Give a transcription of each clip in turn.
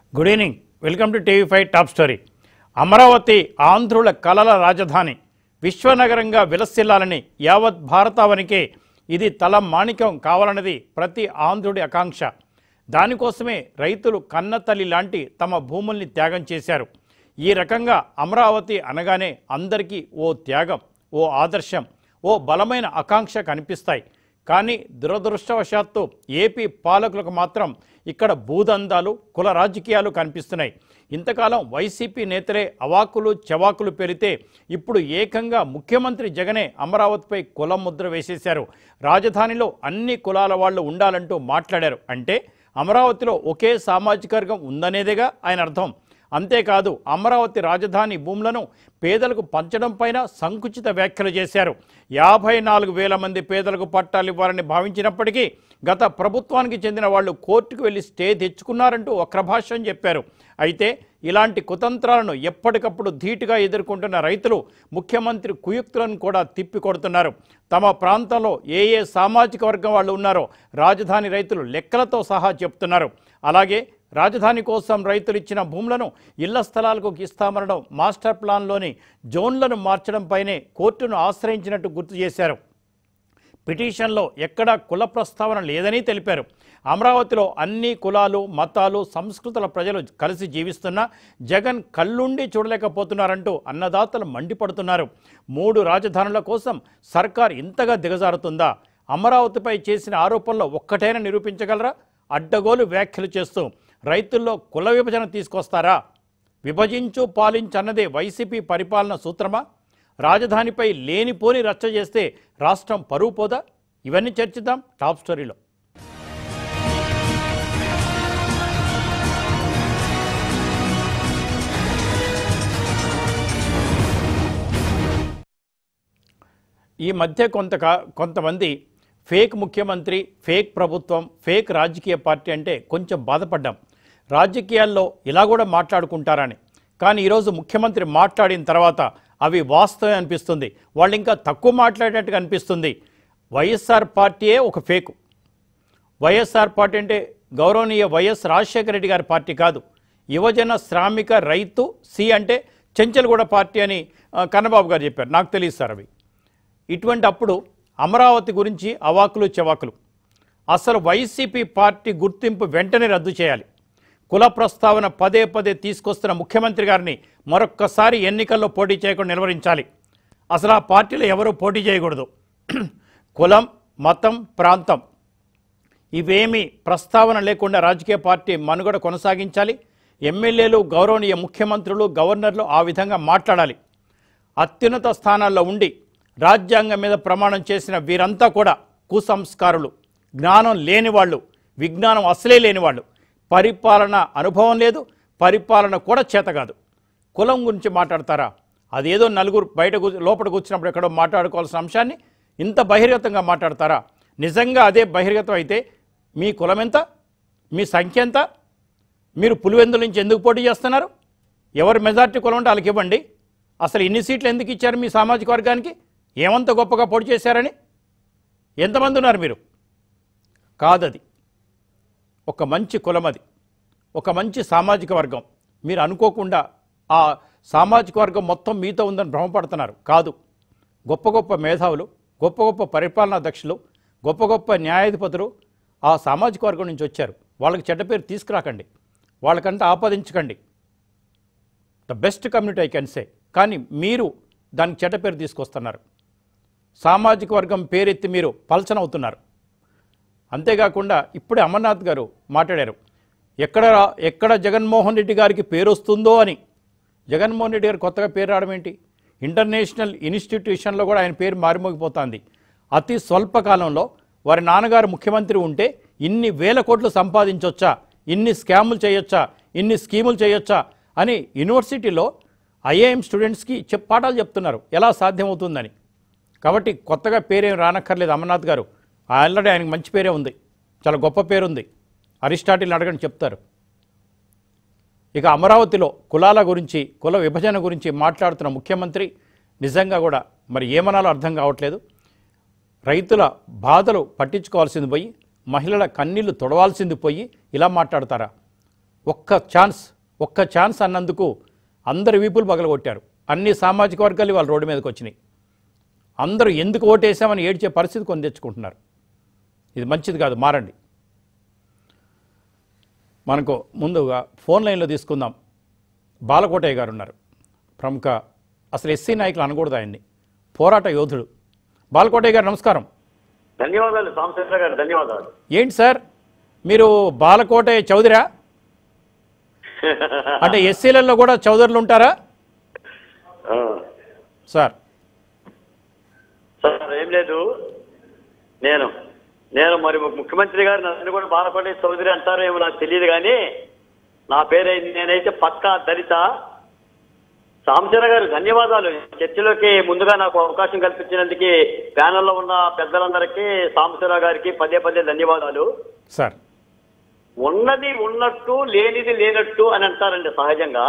Good evening welcome to TV five top story Amaravati ఆంధ్రుల కలల రాజధాని విశ్వనగరంగా విలసిల్లాలని యావత్ భారతావనికి ఇది తల మాణిక్యం కావాలన్నది ప్రతి ఆంధ్రుడి ఆకాంక్ష దానికోసమే రైతులు కన్నతల్లి లాంటి తమ భూముల్ని త్యాగం చేశారు ఈ రకంగా అమరావతి అనగానే అందరికీ ఓ త్యాగం ఓ ఆదర్శం ఓ బలమైన ఆకాంక్ష కనిపిస్తాయి కానీ దురదృష్టవశాత్తు ఏపీ పాలకులకు మాత్రం ఇక్కడ భూదందాలు కుల రాజకీయాలు కనిపిస్తున్నాయి ఇంతకాలం వైసీపీ నేతలే అవాకులు చవాకులు పెరితే ఇప్పుడు ఏకంగా ముఖ్యమంత్రి జగనే అమరావతిపై కులం ముద్ర వేసేశారు రాజధానిలో అన్ని కులాల వాళ్ళు ఉండాలంటూ మాట్లాడారు అంటే అమరావతిలో ఒకే సామాజిక వర్గం ఉందనేదేగా ఆయన అర్థం అంతేకాదు అమరావతి రాజధాని భూములను పేదలకు పంచడం పైన సంకుచిత వ్యాఖ్యలు చేశారు యాభై నాలుగు వేల మంది పేదలకు పట్టాలు ఇవ్వాలని భావించినప్పటికీ గత ప్రభుత్వానికి చెందిన వాళ్ళు కోర్టుకు వెళ్లి స్టే తెచ్చుకున్నారంటూ వక్రభాష్యం చెప్పారు అయితే ఇలాంటి కుతంత్రాలను ఎప్పటికప్పుడు ధీటుగా ఎదుర్కొంటున్న రైతులు ముఖ్యమంత్రి కుయుక్తులను కూడా తిప్పికొడుతున్నారు తమ ప్రాంతంలో ఏ ఏ సామాజిక వర్గం వాళ్ళు ఉన్నారో రాజధాని రైతులు లెక్కలతో సహా చెప్తున్నారు అలాగే రాజధాని కోసం రైతులు ఇచ్చిన భూములను ఇళ్ల స్థలాలకు ఇస్తామనడం మాస్టర్ ప్లాన్లోని జోన్లను మార్చడంపైనే కోర్టును ఆశ్రయించినట్టు గుర్తు చేశారు పిటిషన్లో ఎక్కడా కుల ప్రస్తావన లేదని తెలిపారు అమరావతిలో అన్ని కులాలు మతాలు సంస్కృతుల ప్రజలు కలిసి జీవిస్తున్నా జగన్ కళ్ళుండి చూడలేకపోతున్నారంటూ అన్నదాతలు మండిపడుతున్నారు మూడు రాజధానుల కోసం సర్కార్ ఇంతగా దిగజారుతుందా అమరావతిపై చేసిన ఆరోపణలో ఒక్కటైనా నిరూపించగలరా అడ్డగోలు వ్యాఖ్యలు చేస్తూ రైతుల్లో కుల విభజన తీసుకొస్తారా విభజించు పాలించన్నదే వైసీపీ పరిపాలన సూత్రమా రాజధానిపై లేనిపోని రచ్చ చేస్తే రాష్ట్రం పరువు పోదా ఇవన్నీ చర్చిద్దాం టాప్ స్టోరీలో ఈ మధ్య కొంత కొంతమంది ఫేక్ ముఖ్యమంత్రి ఫేక్ ప్రభుత్వం ఫేక్ రాజకీయ పార్టీ అంటే కొంచెం బాధపడ్డాం రాజకీయాల్లో ఇలా కూడా మాట్లాడుకుంటారని కానీ ఈరోజు ముఖ్యమంత్రి మాట్లాడిన తర్వాత అవి వాస్తవం అనిపిస్తుంది వాళ్ళు ఇంకా తక్కువ మాట్లాడినట్టుగా అనిపిస్తుంది వైఎస్ఆర్ పార్టీయే ఒక ఫేకు వైఎస్ఆర్ పార్టీ అంటే గౌరవనీయ వైఎస్ రాజశేఖర రెడ్డి గారి పార్టీ కాదు యువజన శ్రామిక రైతు సి అంటే చెంచల్గూడ పార్టీ అని ఆ, కన్నబాబు గారు చెప్పారు నాకు తెలియదు సార్ అవి ఇటువంటి అప్పుడు అమరావతి గురించి అవాకులు చెవాకులు అసలు వైసీపీ పార్టీ గుర్తింపు వెంటనే రద్దు చేయాలి కుల ప్రస్తావన పదే పదే తీసుకొస్తున్న ముఖ్యమంత్రి గారిని మరొక్కసారి ఎన్నికల్లో పోటీ చేయకుండా నిలవరించాలి అసలు ఆ పార్టీలో ఎవరూ పోటీ చేయకూడదు కులం మతం ప్రాంతం ఇవేమీ ప్రస్తావన లేకుండా రాజకీయ పార్టీ మనుగడ కొనసాగించాలి ఎమ్మెల్యేలు గౌరవనీయ ముఖ్యమంత్రులు గవర్నర్లు ఆ విధంగా మాట్లాడాలి అత్యున్నత స్థానాల్లో ఉండి రాజ్యాంగం మీద ప్రమాణం చేసిన వీరంతా కూడా కుసంస్కారులు జ్ఞానం లేనివాళ్ళు విజ్ఞానం అసలే లేనివాళ్ళు పరిపాలన అనుభవం లేదు పరిపాలన కూడా చేత కాదు కులం గురించి మాట్లాడతారా అదేదో నలుగురు బయట కూర్చు లోపల కూర్చున్నప్పుడు ఎక్కడో మాట్లాడుకోవాల్సిన అంశాన్ని ఇంత బహిర్గతంగా మాట్లాడతారా నిజంగా అదే బహిర్గతం అయితే మీ కులం ఎంత మీ సంఖ్య ఎంత మీరు పులివెందుల నుంచి ఎందుకు పోటీ చేస్తున్నారు ఎవరు మెజార్టీ కులం ఉంటే వాళ్ళకి ఇవ్వండి అసలు ఇన్ని సీట్లు ఎందుకు ఇచ్చారు మీ సామాజిక వర్గానికి ఏమంత గొప్పగా పోటీ చేశారని ఎంతమంది ఉన్నారు మీరు కాదది ఒక మంచి కులం అది ఒక మంచి సామాజిక వర్గం మీరు అనుకోకుండా ఆ సామాజిక వర్గం మొత్తం మీతో ఉందని భ్రమపడుతున్నారు కాదు గొప్ప గొప్ప మేధావులు గొప్ప గొప్ప పరిపాలనా దక్షులు గొప్ప గొప్ప న్యాయాధిపతులు ఆ సామాజిక వర్గం నుంచి వచ్చారు వాళ్ళకి చెడ్డ పేరు తీసుకురాకండి వాళ్ళకంతా ఆపాదించకండి the best community I can say కానీ మీరు దానికి చెడ్డ పేరు తీసుకొస్తున్నారు సామాజిక వర్గం పేరెత్తి మీరు పలచనవుతున్నారు అంతేకాకుండా ఇప్పుడే అమర్నాథ్ గారు మాట్లాడారు ఎక్కడ రా- ఎక్కడ జగన్మోహన్ రెడ్డి గారికి పేరు వస్తుందో అని జగన్మోహన్ రెడ్డి గారు కొత్తగా పేరు రావడం ఏంటి ఇంటర్నేషనల్ ఇన్స్టిట్యూషన్లో కూడా ఆయన పేరు మారిమోగిపోతుంది అతి స్వల్ప కాలంలో వారి నాన్నగారు ముఖ్యమంత్రి ఉంటే ఇన్ని వేల కోట్లు సంపాదించవచ్చా ఇన్ని స్కాములు చేయొచ్చా ఇన్ని స్కీములు చేయొచ్చా అని యూనివర్సిటీలో ఐఏఎం స్టూడెంట్స్కి చెప్ పాఠాలు చెప్తున్నారు ఎలా సాధ్యమవుతుందని కాబట్టి కొత్తగా పేరేం రానక్కర్లేదు అమర్నాథ్ గారు ఆల్రెడీ ఆయనకు మంచి పేరే ఉంది చాలా గొప్ప పేరు ఉంది అరిస్టాటిల్ అడగని చెప్తారు ఇక అమరావతిలో కులాల గురించి కుల విభజన గురించి మాట్లాడుతున్న ముఖ్యమంత్రి నిజంగా కూడా మరి ఏమనాలో అర్థం కావట్లేదు రైతుల బాధలు పట్టించుకోవాల్సింది పోయి మహిళల కన్నీళ్లు తొడవాల్సింది పోయి ఇలా మాట్లాడతారా ఒక్క ఛాన్స్ ఒక్క ఛాన్స్ అన్నందుకు అందరు వీపులు పగలగొట్టారు అన్ని సామాజిక వర్గాలు వాళ్ళు రోడ్డు మీదకి వచ్చినాయి అందరూ ఎందుకు ఓటేసామని ఏడ్చే పరిస్థితి కొని తెచ్చుకుంటున్నారు ఇది మంచిది కాదు మారండి మనకు ముందుగా ఫోన్ లైన్లో తీసుకుందాం బాలకోటయ్య గారు ఉన్నారు ప్రముఖ అసలు ఎస్సీ నాయకులు అనకూడదు ఆయన్ని పోరాట యోధుడు బాలకోటయ్య గారు నమస్కారం ధన్యవాదాలు సాంశేఖర గారు ధన్యవాదాలు ఏంటి సార్ మీరు బాలకోటయ్య చౌదరా అంటే ఎస్సీలలో కూడా చౌదరులు ఉంటారా ఆ, సార్ సార్ ఏం లేదు నేను నేను మరి ముఖ్యమంత్రి గారు నన్ను కూడా బాలపల్లి చౌదరి అంటారో ఏమో నాకు తెలియదు కానీ నా పేరు నేనైతే పక్కా దళిత సాంశర గారు ధన్యవాదాలు చర్చలోకి ముందుగా నాకు అవకాశం కల్పించినందుకు ప్యానల్లో ఉన్న పెద్దలందరికీ సాంబశివర గారికి పదే పదే ధన్యవాదాలు సార్ ఉన్నది ఉన్నట్టు లేనిది లేనట్టు అని అంటారండి సహజంగా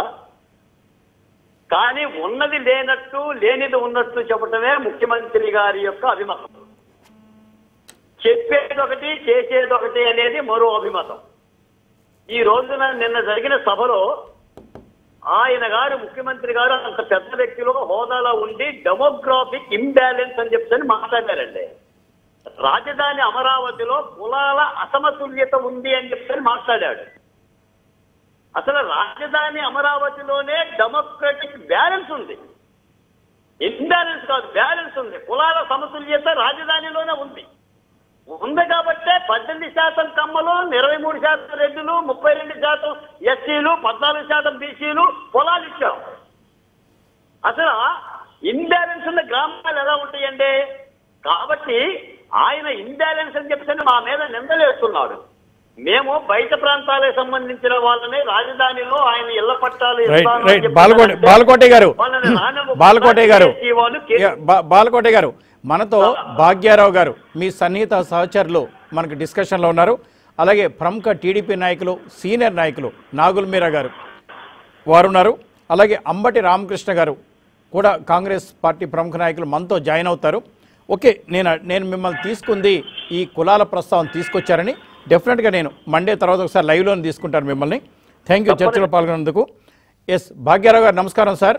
కానీ ఉన్నది లేనట్టు లేనిది ఉన్నట్టు చెప్పటమే ముఖ్యమంత్రి గారి యొక్క అభిమతం చెప్పేది ఒకటి చేసేది ఒకటి అనేది మరో అభిమతం ఈ రోజున నిన్న జరిగిన సభలో ఆయన గారు ముఖ్యమంత్రి గారు అంత పెద్ద వ్యక్తిలో హోదాలో ఉండి డెమోగ్రాఫిక్ ఇంబ్యాలెన్స్ అని చెప్పని మాట్లాడారండి రాజధాని అమరావతిలో కులాల అసమతుల్యత ఉంది అని చెప్పని మాట్లాడాడు అసలు రాజధాని అమరావతిలోనే డెమోక్రటిక్ బ్యాలెన్స్ ఉంది ఇంబ్యాలెన్స్ కాదు బ్యాలెన్స్ ఉంది కులాల సమతుల్యత రాజధానిలోనే ఉంది ఉంది కాబట్టే పద్దెనిమిది శాతం కమ్మలు ఇరవై మూడు శాతం రెడ్డిలు ముప్పై రెండు శాతం ఎస్సీలు పద్నాలుగు శాతం బీసీలు పొలాలు ఇచ్చాం అసలు ఇంబ్యాలెన్స్ ఉన్న గ్రామాలు ఎలా ఉంటాయండి కాబట్టి ఆయన ఇంబ్యాలెన్స్ అని చెప్పేసి మా మీద నిందలేస్తున్నాడు మేము బయట ప్రాంతాలకు సంబంధించిన వాళ్ళని రాజధానిలో ఆయన ఇళ్ల పట్టాలు రైట్ ఇస్తామని రైట్ చెప్పి బాలకోట అంటే బాలకోటయ్య గారు వాళ్ళని రానివ్వకుండా బాలకోటయ్య గారు చేసి వాళ్ళు కే- యా, బా- బాలకోటయ్య గారు మనతో భాగ్యారావు గారు మీ సన్నిహిత సహచరులు మనకు డిస్కషన్లో ఉన్నారు అలాగే ప్రముఖ టీడీపీ నాయకులు సీనియర్ నాయకులు నాగుల్ మీరా గారు వారు ఉన్నారు అలాగే అంబటి రామకృష్ణ గారు కూడా కాంగ్రెస్ పార్టీ ప్రముఖ నాయకులు మనతో జాయిన్ అవుతారు ఓకే నేను నేను మిమ్మల్ని తీసుకుంది ఈ కులాల ప్రస్తావన తీసుకొచ్చారని డెఫినెట్గా నేను మండే తర్వాత ఒకసారి లైవ్లో తీసుకుంటాను మిమ్మల్ని థ్యాంక్ యూ చర్చలో పాల్గొన్నందుకు ఎస్ భాగ్యారావు గారు నమస్కారం సార్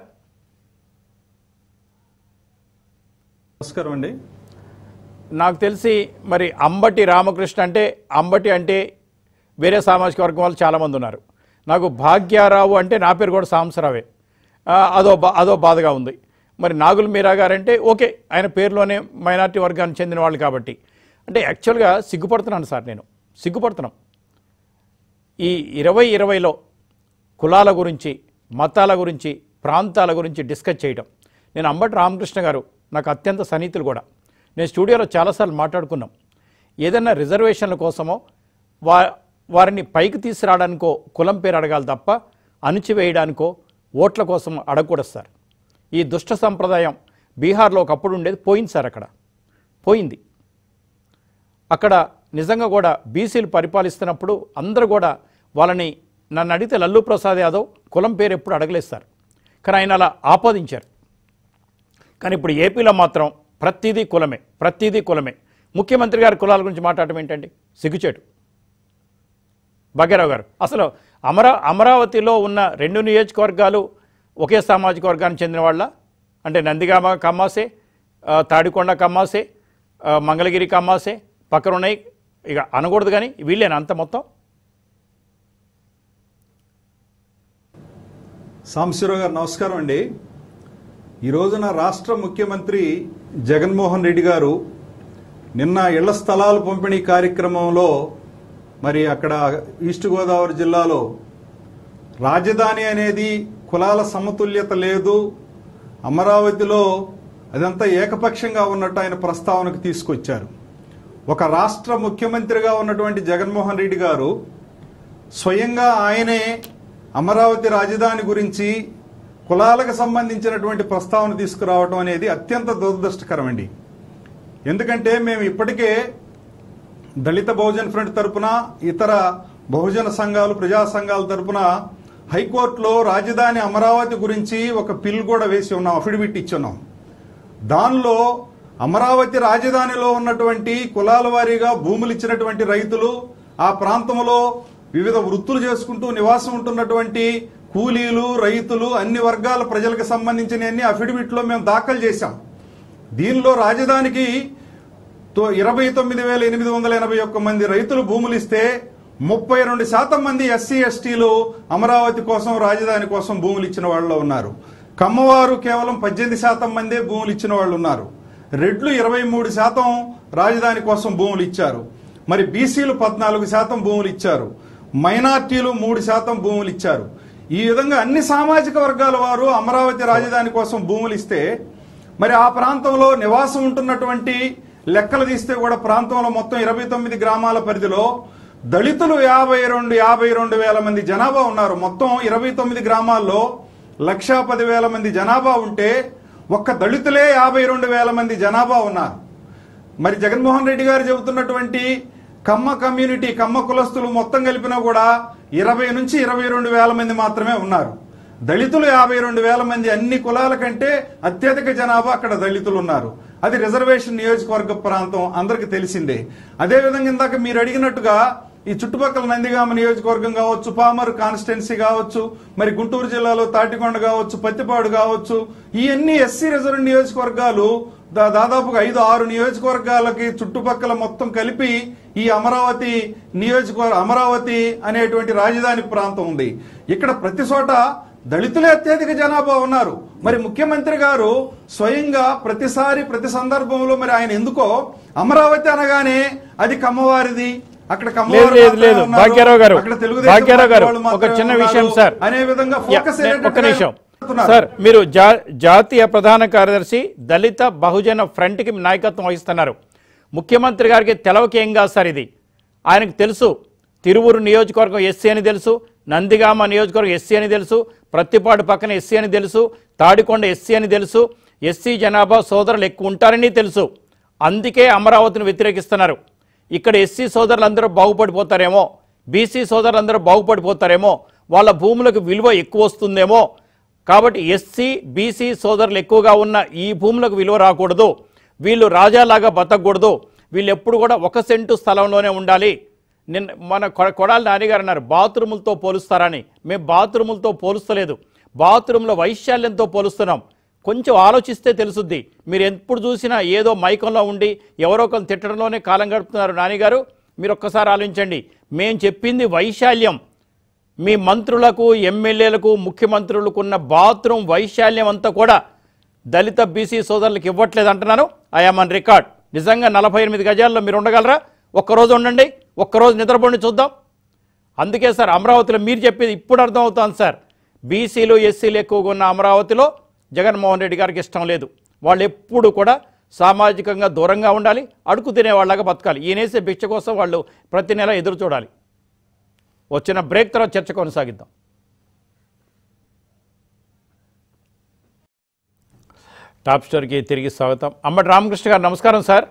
నమస్కారం అండి నాకు తెలిసి మరి అంబటి రామకృష్ణ అంటే అంబటి అంటే వేరే సామాజిక వర్గం వాళ్ళు చాలామంది ఉన్నారు నాకు భాగ్యారావు అంటే నా పేరు కూడా సాంసరావే ఆ, అదో బా అదో బాధగా ఉంది మరి నాగుల్ మీరా గారంటే ఓకే ఆయన పేరులోనే మైనార్టీ వర్గానికి చెందిన వాళ్ళు కాబట్టి అంటే యాక్చువల్గా సిగ్గుపడుతున్నాను సార్ నేను సిగ్గుపడుతున్నాం ఈ ఇరవై ఇరవైలో కులాల గురించి మతాల గురించి ప్రాంతాల గురించి డిస్కస్ చేయడం నేను అంబటి రామకృష్ణ గారు నాకు అత్యంత సన్నిహితులు కూడా నేను స్టూడియోలో చాలాసార్లు మాట్లాడుకున్నాం ఏదైనా రిజర్వేషన్ల కోసమో వా వారిని పైకి తీసుకురావడానికో కులం పేరు అడగాలి తప్ప అణిచివేయడానికో ఓట్ల కోసం అడగకూడదు సార్ ఈ దుష్ట సంప్రదాయం బీహార్లో ఒకప్పుడు ఉండేది పోయింది సార్ అక్కడ పోయింది అక్కడ నిజంగా కూడా బీసీలు పరిపాలిస్తున్నప్పుడు అందరూ కూడా వాళ్ళని నన్ను అడిగితే లల్లు ప్రసాద్ యాదవ్ కులం పేరు ఎప్పుడు అడగలేదు సార్ కానీ ఆయన అలా ఆపాదించారు కానీ ఇప్పుడు ఏపీలో మాత్రం ప్రతిదీ కులమే ప్రతిదీ కులమే ముఖ్యమంత్రి గారి కులాల గురించి మాట్లాడటం ఏంటండి సిగ్గుచేటు భాగ్యరావు గారు అసలు అమరా అమరావతిలో ఉన్న రెండు నియోజకవర్గాలు ఒకే సామాజిక వర్గానికి చెందిన వాళ్ళ అంటే నందిగామ కమ్మాసే ఆ, తాడికొండ కమ్మాసే ఆ, మంగళగిరి కమ్మాసే పక్కన ఉన్నాయి ఇక అనకూడదు కానీ వీళ్ళేనా అంత మొత్తం సాంబశివరావు గారు నమస్కారం అండి ఈ రోజున రాష్ట్ర ముఖ్యమంత్రి జగన్మోహన్ రెడ్డి గారు నిన్న ఇళ్ల స్థలాలు పంపిణీ కార్యక్రమంలో మరి అక్కడ ఈస్ట్ గోదావరి జిల్లాలో రాజధాని అనేది కులాల సమతుల్యత లేదు అమరావతిలో అదంతా ఏకపక్షంగా ఉన్నట్టు ఆయన ప్రస్తావనకు తీసుకొచ్చారు ఒక రాష్ట్ర ముఖ్యమంత్రిగా ఉన్నటువంటి జగన్మోహన్ రెడ్డి గారు స్వయంగా ఆయనే అమరావతి రాజధాని గురించి కులాలకు సంబంధించినటువంటి ప్రస్తావన తీసుకురావడం అనేది అత్యంత దురదృష్టకరం అండి ఎందుకంటే మేము ఇప్పటికే దళిత బహుజన్ ఫ్రంట్ తరపున ఇతర బహుజన సంఘాలు ప్రజా సంఘాల తరపున హైకోర్టులో రాజధాని అమరావతి గురించి ఒక పిల్ కూడా వేసి ఉన్నాం అఫిడవిట్ ఇచ్చి ఉన్నాం దానిలో అమరావతి రాజధానిలో ఉన్నటువంటి కులాల వారీగా భూములు ఇచ్చినటువంటి రైతులు ఆ ప్రాంతంలో వివిధ వృత్తులు చేసుకుంటూ నివాసం ఉంటున్నటువంటి కూలీలు రైతులు అన్ని వర్గాల ప్రజలకు సంబంధించిన అన్ని అఫిడవిట్లో మేము దాఖలు చేశాం దీనిలో రాజధానికి తో ఇరవై తొమ్మిది వేల ఎనిమిది వందల ఎనభై ఒక్క మంది రైతులు భూములు ఇస్తే ముప్పై రెండు శాతం మంది ఎస్సీ ఎస్టీలు అమరావతి కోసం రాజధాని కోసం భూములు ఇచ్చిన వాళ్ళు ఉన్నారు కమ్మవారు కేవలం పద్దెనిమిది శాతం మందే భూములు ఇచ్చిన వాళ్ళు ఉన్నారు రెడ్లు ఇరవై మూడు శాతం రాజధాని కోసం భూములు ఇచ్చారు మరి బీసీలు పద్నాలుగు శాతం భూములు ఇచ్చారు మైనార్టీలు మూడు శాతం భూములు ఇచ్చారు ఈ విధంగా అన్ని సామాజిక వర్గాల వారు అమరావతి రాజధాని కోసం భూములు ఇస్తే మరి ఆ ప్రాంతంలో నివాసం ఉంటున్నటువంటి లెక్కలు తీస్తే కూడా ప్రాంతంలో మొత్తం ఇరవై తొమ్మిది గ్రామాల పరిధిలో దళితులు యాభై రెండు యాభై రెండు వేల మంది జనాభా ఉన్నారు మొత్తం ఇరవై తొమ్మిది గ్రామాల్లో లక్షా పది వేల మంది జనాభా ఉంటే ఒక్క దళితులే యాభై రెండు వేల మంది జనాభా ఉన్నారు మరి జగన్మోహన్ రెడ్డి గారు చెబుతున్నటువంటి కమ్మ కమ్యూనిటీ కమ్మ కులస్తులు మొత్తం కలిపినా కూడా ఇరవై నుంచి ఇరవై రెండు వేల మంది మాత్రమే ఉన్నారు దళితులు యాభై రెండు వేల మంది అన్ని కులాల కంటే అత్యధిక జనాభా అక్కడ దళితులు ఉన్నారు అది రిజర్వేషన్ నియోజకవర్గ ప్రాంతం అందరికి తెలిసిందే అదేవిధంగా ఇందాక మీరు అడిగినట్టుగా ఈ చుట్టుపక్కల నందిగామ నియోజకవర్గం కావచ్చు పామరు కాన్స్టిట్యున్సీ కావచ్చు మరి గుంటూరు జిల్లాలో తాటికొండ కావచ్చు పత్తిపాడు కావచ్చు ఈ అన్ని ఎస్సీ రిజర్వ్ నియోజకవర్గాలు దా- దాదాపుగా ఐదు ఆరు నియోజకవర్గాలకి చుట్టుపక్కల మొత్తం కలిపి ఈ అమరావతి నియోజకవర్గ అమరావతి అనేటువంటి రాజధాని ప్రాంతం ఉంది ఇక్కడ ప్రతి చోట దళితులే అత్యధిక జనాభా ఉన్నారు మరి ముఖ్యమంత్రి గారు స్వయంగా ప్రతిసారి ప్రతి సందర్భంలో మరి ఆయన ఎందుకో అమరావతి అనగానే అది కమ్మవారిది అక్కడ లేదు కమ్మవారు లేదు మాత్రమే లేదు ఉన్నారు. భాగ్యరావు గారు అక్కడ తెలుగుదేశం భాగ్యరావు గారు పార్టీ వాళ్ళు ఒక మాత్రమే చిన్న ఉన్నారు విషయం సార్ అనే విధంగా యా, ఫోకస్ నే- ఒక్క నిమిషం అయ్యేటట్టుగా సార్ మీరు జా- జాతీయ ప్రధాన కార్యదర్శి దళిత బహుజన ఫ్రంట్ కి నాయకత్వం వహిస్తున్నారు ముఖ్యమంత్రి గారికి తెలవకి ఏం కాదు సార్ ఇది ఆయనకు తెలుసు తిరువురు నియోజకవర్గం ఎస్సీ అని తెలుసు నందిగామ నియోజకవర్గం ఎస్సీ అని తెలుసు ప్రత్తిపాడు పక్కన ఎస్సీ అని తెలుసు తాడికొండ ఎస్సీ అని తెలుసు ఎస్సీ జనాభా సోదరులు ఎక్కువ ఉంటారని తెలుసు అందుకే అమరావతిని వ్యతిరేకిస్తున్నారు ఇక్కడ ఎస్సీ సోదరులందరూ బాగుపడిపోతారేమో బీసీ సోదరులందరూ బాగుపడిపోతారేమో వాళ్ళ భూములకు విలువ ఎక్కువ వస్తుందేమో కాబట్టి ఎస్సీ బీసీ సోదరులు ఎక్కువగా ఉన్న ఈ భూములకు విలువ రాకూడదు వీళ్ళు రాజాలాగా బతకూడదు వీళ్ళు ఎప్పుడు కూడా ఒక సెంటు స్థలంలోనే ఉండాలి నిన్న మన కొ- కొడాలి నాన్నగారు అన్నారు బాత్రూములతో పోలుస్తారని మేము బాత్రూములతో పోలుస్తలేదు బాత్రూంలో వైశాల్యంతో పోలుస్తున్నాం కొంచెం ఆలోచిస్తే తెలుసుద్ది మీరు ఎప్పుడు చూసినా ఏదో మైకంలో ఉండి ఎవరో ఒకరు తిట్టడంలోనే కాలం గడుపుతున్నారు నాన్నగారు మీరు ఒక్కసారి ఆలోచించండి మేము చెప్పింది వైశాల్యం మీ మంత్రులకు ఎమ్మెల్యేలకు ముఖ్యమంత్రులకు ఉన్న బాత్రూమ్ వైశాల్యం అంతా కూడా దళిత బీసీ సోదరులకు ఇవ్వట్లేదు అంటున్నాను ఐఎమ్ అన్ రికార్డ్ నిజంగా నలభై ఎనిమిది గజాల్లో మీరు ఉండగలరా ఒక్కరోజు ఉండండి ఒక్కరోజు నిద్రపోండి చూద్దాం అందుకే సార్ అమరావతిలో మీరు చెప్పేది ఇప్పుడు అర్థం అవుతుంది సార్ బీసీలు ఎస్సీలు ఎక్కువగా ఉన్న అమరావతిలో జగన్మోహన్ రెడ్డి గారికి ఇష్టం లేదు వాళ్ళు ఎప్పుడు కూడా సామాజికంగా దూరంగా ఉండాలి అడుగు తినే వాళ్ళగా బతకాలి ఈయనేసే భిక్ష కోసం వాళ్ళు ప్రతి నెల ఎదురు చూడాలి వచ్చిన బ్రేక్ తర్వాత చర్చ కొనసాగిద్దాం టాప్ స్టోర్కి తిరిగి స్వాగతం అమ్మటి రామకృష్ణ గారు నమస్కారం సార్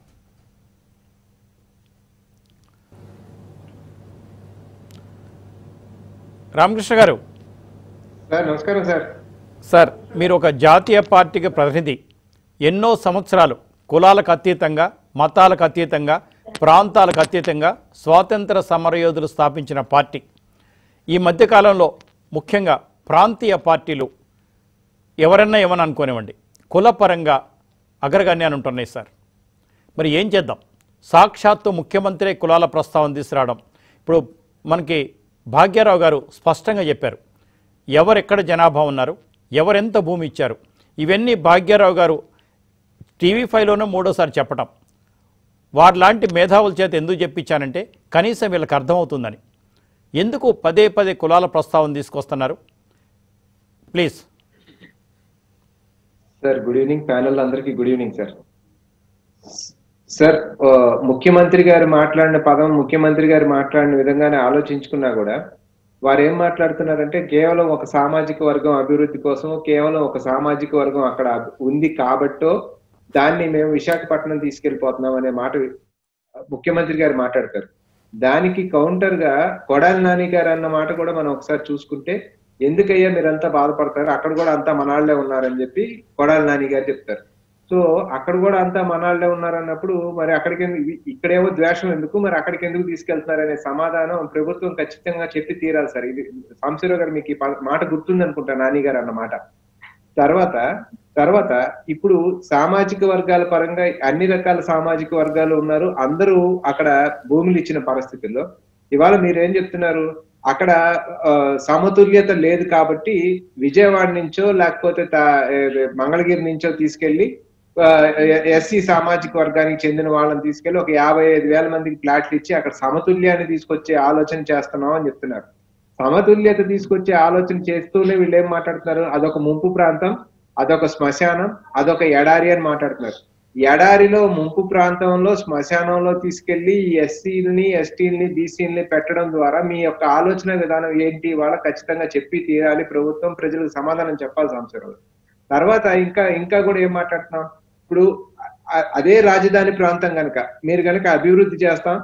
రామకృష్ణ గారు సార్ నమస్కారం సార్ సార్ మీరు ఒక జాతీయ పార్టీకి ప్రతినిధి ఎన్నో సంవత్సరాలు కులాలకు అతీతంగా మతాలకు అతీతంగా ప్రాంతాలకు అతీతంగా స్వాతంత్ర సమరయోధులు స్థాపించిన పార్టీ ఈ మధ్యకాలంలో ముఖ్యంగా ప్రాంతీయ పార్టీలు ఎవరన్నా ఏమని అనుకోనివ్వండి కులపరంగా అగ్రగణ్యాన్ని ఉంటున్నాయి సార్ మరి ఏం చేద్దాం సాక్షాత్తు ముఖ్యమంత్రి కులాల ప్రస్తావన తీసుకురావడం ఇప్పుడు మనకి భాగ్యారావు గారు స్పష్టంగా చెప్పారు ఎవరెక్కడ జనాభా ఉన్నారు ఎవరెంత భూమి ఇచ్చారు ఇవన్నీ భాగ్యారావు గారు టీవీ ఫైవ్లోనే మూడోసారి చెప్పడం వారిలాంటి మేధావుల చేత ఎందుకు చెప్పించానంటే కనీసం వీళ్ళకి అర్థమవుతుందని ఎందుకు పదే పదే కులాల ప్రస్తావన తీసుకొస్తున్నారు please sir good evening panel అందరికి గుడ్ ఈవినింగ్ సార్ సార్ ఆ, ముఖ్యమంత్రి గారు మాట్లాడిన పదం ముఖ్యమంత్రి గారు మాట్లాడిన విధంగానే ఆలోచించుకున్నా కూడా వారు ఏం మాట్లాడుతున్నారంటే కేవలం ఒక సామాజిక వర్గం అభివృద్ధి కోసం కేవలం ఒక సామాజిక వర్గం అక్కడ ఉంది కాబట్టో దాన్ని మేము విశాఖపట్నం తీసుకెళ్లిపోతున్నాం అనే మాట ముఖ్యమంత్రి గారు మాట్లాడతారు దానికి కౌంటర్ గా కొడాలి నాని గారు అన్న మాట కూడా మనం ఒకసారి చూసుకుంటే ఎందుకయ్యా మీరంతా బాధపడతారు అక్కడ కూడా అంతా మనాళ్లే ఉన్నారని చెప్పి కొడాలి నాని గారు చెప్తారు సో అక్కడ కూడా అంతా మనాళ్ళే ఉన్నారన్నప్పుడు మరి అక్కడికి ఎందుకు- ఇక్కడేమో ద్వేషం ఎందుకు మరి అక్కడికి ఎందుకు తీసుకెళ్తున్నారు అనే సమాధానం ప్రభుత్వం ఖచ్చితంగా చెప్పి తీరాలి సార్ ఇది సాంబశివరావు గారు మీకు ఈ ప- మాట గుర్తుంది అనుకుంటా నాని గారు అన్న మాట తర్వాత తర్వాత ఇప్పుడు సామాజిక వర్గాల పరంగా అన్ని రకాల సామాజిక వర్గాలు ఉన్నారు అందరూ అక్కడ భూములు ఇచ్చిన పరిస్థితుల్లో ఇవాళ మీరు ఏం చెప్తున్నారు అక్కడ ఆ, సమతుల్యత లేదు కాబట్టి విజయవాడ నుంచో లేకపోతే తా- ఏ- మంగళగిరి నుంచో తీసుకెళ్లి ఎస్సీ సామాజిక వర్గానికి చెందిన వాళ్ళని తీసుకెళ్లి ఒక యాభై ఐదు వేల మందికి ప్లాట్లు ఇచ్చి అక్కడ సమతుల్యాన్ని తీసుకొచ్చే ఆలోచన చేస్తున్నాం అని చెప్తున్నారు సమతుల్యత తీసుకొచ్చే ఆలోచన చేస్తూనే వీళ్ళు ఏం మాట్లాడుతున్నారు అదొక ముంపు ప్రాంతం అదొక శ్మశానం అదొక ఎడారి అని మాట్లాడుతున్నారు ఎడారిలో ముంపు ప్రాంతంలో శ్మశానంలో తీసుకెళ్లి ఈ ఎస్సీలని ఎస్టీలని బీసీలని పెట్టడం ద్వారా మీ యొక్క ఆలోచన విధానం ఏంటి వాళ్ళ ఖచ్చితంగా చెప్పి తీరాలి ప్రభుత్వం ప్రజలకు సమాధానం చెప్పాల్సిన అవసరం తర్వాత ఇంకా ఇంకా కూడా ఏం మాట్లాడుతున్నాం ఇప్పుడు అ- అదే రాజధాని ప్రాంతం కనుక మీరు కనుక అభివృద్ధి చేస్తాం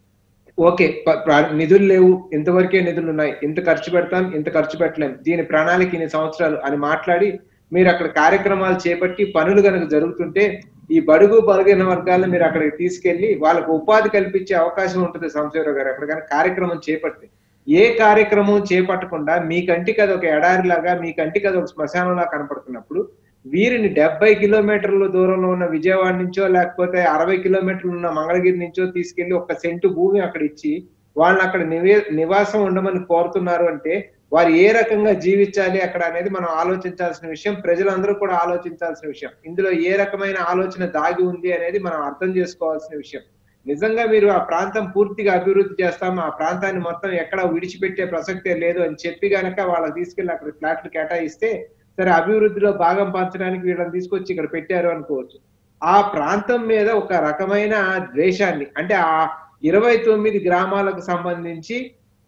ఓకే ప- ప్ర- నిధులు లేవు ఇంతవరకే నిధులు ఉన్నాయి ఇంత ఖర్చు పెడతాం ఇంత ఖర్చు పెట్టలేం దీని ప్రణాళిక ఇన్ని సంవత్సరాలు అని మాట్లాడి మీరు అక్కడ కార్యక్రమాలు చేపట్టి పనులు కనుక జరుగుతుంటే ఈ బడుగు బలగిన వర్గాలను మీరు అక్కడికి తీసుకెళ్లి వాళ్ళకు ఉపాధి కల్పించే అవకాశం ఉంటుంది సంశయరావు గారు అక్కడ కనుక కార్యక్రమం చేపడితే ఏ కార్యక్రమం చేపట్టకుండా మీ కంటికి అది ఒక ఎడారిలాగా మీ కంటికి అది ఒక శ్మశానంలా కనపడుతున్నప్పుడు వీరిని డెబ్బై కిలోమీటర్ల దూరంలో ఉన్న విజయవాడ నుంచో లేకపోతే అరవై కిలోమీటర్లు ఉన్న మంగళగిరి నుంచో తీసుకెళ్లి ఒక సెంటు భూమి అక్కడ ఇచ్చి వాళ్ళని అక్కడ నివే నివాసం ఉండమని కోరుతున్నారు అంటే వారు ఏ రకంగా జీవించాలి అక్కడ అనేది మనం ఆలోచించాల్సిన విషయం ప్రజలందరూ కూడా ఆలోచించాల్సిన విషయం ఇందులో ఏ రకమైన ఆలోచన దాగి ఉంది అనేది మనం అర్థం చేసుకోవాల్సిన విషయం నిజంగా మీరు ఆ ప్రాంతం పూర్తిగా అభివృద్ధి చేస్తాం ఆ ప్రాంతాన్ని మొత్తం ఎక్కడ విడిచిపెట్టే ప్రసక్తే లేదు అని చెప్పి గనక వాళ్ళకి తీసుకెళ్లి అక్కడ ఫ్లాట్లు కేటాయిస్తే సరే అభివృద్ధిలో భాగం పంచడానికి వీళ్ళని తీసుకొచ్చి ఇక్కడ పెట్టారు అనుకోవచ్చు ఆ ప్రాంతం మీద ఒక రకమైన ద్వేషాన్ని అంటే ఆ ఇరవై తొమ్మిది గ్రామాలకు సంబంధించి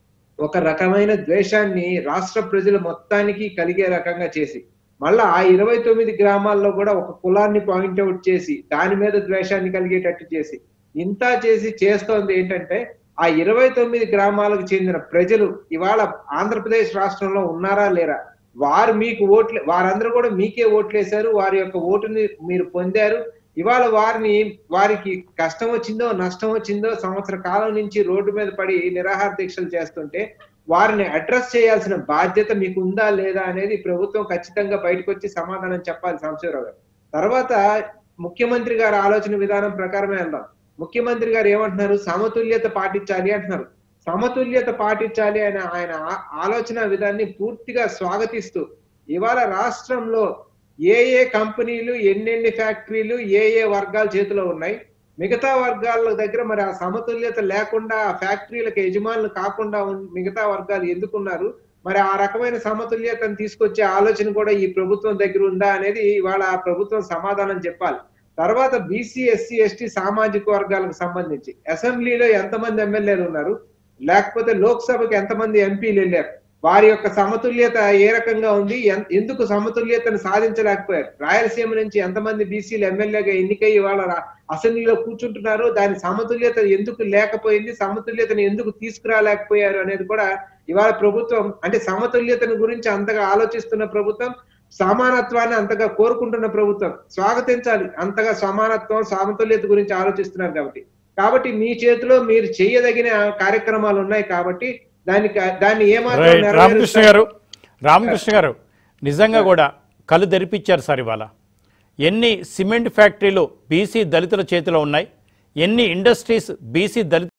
ఒక రకమైన ద్వేషాన్ని రాష్ట్ర ప్రజల మొత్తానికి కలిగే రకంగా చేసి మళ్ళా ఆ ఇరవై తొమ్మిది గ్రామాల్లో కూడా ఒక కులాన్ని పాయింట్అవుట్ చేసి దాని మీద ద్వేషాన్ని కలిగేటట్టు చేసి ఇంత చేసి చేస్తోంది ఏంటంటే ఆ ఇరవై తొమ్మిది గ్రామాలకు చెందిన ప్రజలు ఇవాళ ఆంధ్రప్రదేశ్ రాష్ట్రంలో ఉన్నారా లేరా వారు మీకు ఓట్లు వారందరూ కూడా మీకే ఓట్లేశారు వారి యొక్క ఓటుని మీరు పొందారు ఇవాళ వారిని వారికి కష్టం వచ్చిందో నష్టం వచ్చిందో సంవత్సర కాలం నుంచి రోడ్డు మీద పడి నిరాహార దీక్షలు చేస్తుంటే వారిని అడ్రస్ చేయాల్సిన బాధ్యత మీకు ఉందా లేదా అనేది ప్రభుత్వం ఖచ్చితంగా బయటకు వచ్చి సమాధానం చెప్పాలి సాంబశివరావు గారు తర్వాత ముఖ్యమంత్రి గారి ఆలోచన విధానం ప్రకారమే వెళ్దాం ముఖ్యమంత్రి గారు ఏమంటున్నారు సమతుల్యత పాటించాలి అంటున్నారు సమతుల్యత పాటించాలి అనే ఆయన ఆ- ఆలోచన విధాన్ని పూర్తిగా స్వాగతిస్తూ ఇవాళ రాష్ట్రంలో ఏ ఏ కంపెనీలు ఎన్నెన్ని ఫ్యాక్టరీలు ఏ ఏ వర్గాల చేతిలో ఉన్నాయి మిగతా వర్గాల దగ్గర మరి ఆ సమతుల్యత లేకుండా ఆ ఫ్యాక్టరీలకు యజమానులు కాకుండా ఉన్- మిగతా వర్గాలు ఎందుకున్నారు మరి ఆ రకమైన సమతుల్యతను తీసుకొచ్చే ఆలోచన కూడా ఈ ప్రభుత్వం దగ్గర ఉందా అనేది ఇవాళ ఆ ప్రభుత్వం సమాధానం చెప్పాలి తర్వాత బీసీ ఎస్సీ ఎస్టీ సామాజిక వర్గాలకు సంబంధించి అసెంబ్లీలో ఎంతమంది ఎమ్మెల్యేలు ఉన్నారు లేకపోతే లోక్సభకి ఎంతమంది ఎంపీలు వెళ్ళారు వారి యొక్క సమతుల్యత ఏ రకంగా ఉంది ఎన్- ఎందుకు సమతుల్యతను సాధించలేకపోయారు రాయలసీమ నుంచి ఎంతమంది బీసీలు ఎమ్మెల్యేగా ఎన్నికై ఇవాళ రా- అసెంబ్లీలో కూర్చుంటున్నారు దాని సమతుల్యత ఎందుకు లేకపోయింది సమతుల్యతను ఎందుకు తీసుకురాలేకపోయారు అనేది కూడా ఇవాళ ప్రభుత్వం అంటే సమతుల్యతను గురించి అంతగా ఆలోచిస్తున్న ప్రభుత్వం సమానత్వాన్ని అంతగా కోరుకుంటున్న ప్రభుత్వం స్వాగతించాలి అంతగా సమానత్వం సమతుల్యత గురించి ఆలోచిస్తున్నారు కాబట్టి కాబట్టి మీ చేతిలో మీరు చేయదగిన కార్యక్రమాలు ఉన్నాయి కాబట్టి దానికి దాన్ని ఏమాత్రం రైట్ రామకృష్ణ నెరవేరుస్తారు? గారు రామకృష్ణ గారు నిజంగా కూడా కళ్ళు తెరిపించారు సార్ ఇవాళ ఎన్ని సిమెంట్ ఫ్యాక్టరీలు బీసీ దళితుల చేతిలో ఉన్నాయి ఎన్ని ఇండస్ట్రీస్ బీసీ దళిత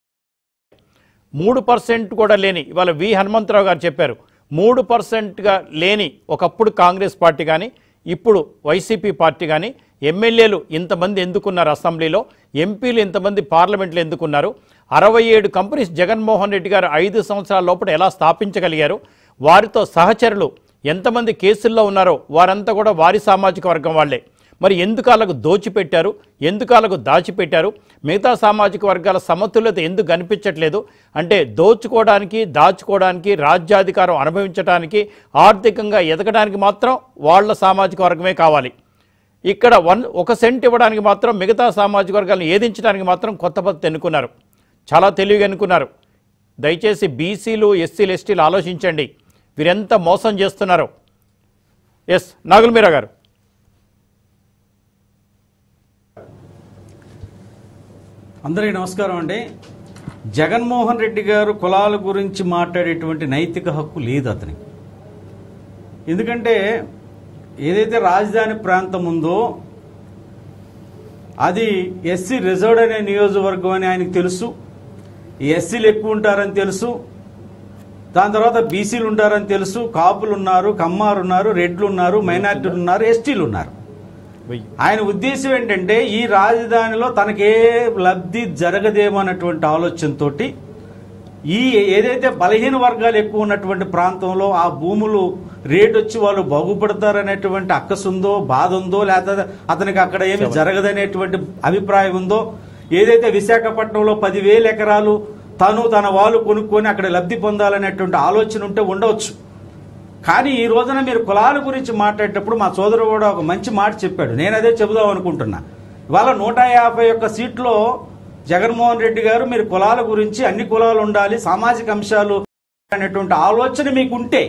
మూడు పర్సెంట్ కూడా లేని ఇవాళ వి హనుమంతరావు గారు చెప్పారు మూడు పర్సెంట్గా లేని ఒకప్పుడు కాంగ్రెస్ పార్టీ కానీ ఇప్పుడు వైసీపీ పార్టీ కానీ ఎమ్మెల్యేలు ఇంతమంది ఎందుకున్నారు అసెంబ్లీలో ఎంపీలు ఇంతమంది పార్లమెంట్లో ఎందుకున్నారు అరవై ఏడు కంపెనీస్ జగన్మోహన్ రెడ్డి గారు ఐదు సంవత్సరాల లోపల ఎలా స్థాపించగలిగారు వారితో సహచరులు ఎంతమంది కేసుల్లో ఉన్నారో వారంతా కూడా వారి సామాజిక వర్గం వాళ్ళే మరి ఎందుకు వాళ్ళకు దోచిపెట్టారు ఎందుకు వాళ్ళకు దాచిపెట్టారు మిగతా సామాజిక వర్గాల సమతుల్యత ఎందుకు కనిపించట్లేదు అంటే దోచుకోవడానికి దాచుకోవడానికి రాజ్యాధికారం అనుభవించడానికి ఆర్థికంగా ఎదగడానికి మాత్రం వాళ్ళ సామాజిక వర్గమే కావాలి ఇక్కడ వన్ ఒక సెంట్ ఇవ్వడానికి మాత్రం మిగతా సామాజిక వర్గాలను ఏదించడానికి మాత్రం కొత్త పద్ధతి ఎన్నుకున్నారు చాలా తెలివిగా ఎన్నుకున్నారు దయచేసి బీసీలు ఎస్సీలు ఎస్టీలు ఆలోచించండి వీరెంత మోసం చేస్తున్నారో ఎస్ నాగుల్ మీరా గారు అందరికీ నమస్కారం అండి జగన్మోహన్ రెడ్డి గారు కులాల గురించి మాట్లాడేటువంటి నైతిక హక్కు లేదు అతనికి ఎందుకంటే ఏదైతే రాజధాని ప్రాంతం ఉందో అది ఎస్సీ రిజర్వ్డ్ అనే నియోజకవర్గం అని ఆయనకు తెలుసు ఈ ఎస్సీలు ఎక్కువ ఉంటారని తెలుసు దాని తర్వాత బీసీలు ఉంటారని తెలుసు కాపులు ఉన్నారు కమ్మారు ఉన్నారు రెడ్లు ఉన్నారు మైనార్టీలు ఉన్నారు ఎస్టీలు ఉన్నారు వెయ్యి ఆయన ఉద్దేశం ఏంటంటే ఈ రాజధానిలో తనకే లబ్ధి జరగదేమో అన్నటువంటి ఆలోచనతోటి ఈ ఏదైతే బలహీన వర్గాలు ఎక్కువ ఉన్నటువంటి ప్రాంతంలో ఆ భూములు రేట్ వచ్చి వాళ్ళు బాగుపడతారనేటువంటి అక్కసు ఉందో బాధ ఉందో లేకపోతే అతనికి అక్కడ ఏమి జరగదనేటువంటి అభిప్రాయం ఉందో ఏదైతే విశాఖపట్నంలో పదివేల ఎకరాలు తను తన వాళ్ళు కొనుక్కొని అక్కడ లబ్ధి పొందాలనేటువంటి ఆలోచన ఉంటే ఉండవచ్చు కానీ ఈ రోజున మీరు కులాల గురించి మాట్లాడేటప్పుడు మా సోదరు కూడా ఒక మంచి మాట చెప్పాడు నేను అదే చెబుదాం అనుకుంటున్నా ఇవాళ నూట యాభై ఒక్క సీట్లో జగన్మోహన్ రెడ్డి గారు మీరు కులాల గురించి అన్ని కులాలు ఉండాలి సామాజిక అంశాలు అనేటువంటి ఆలోచన మీకు ఉంటే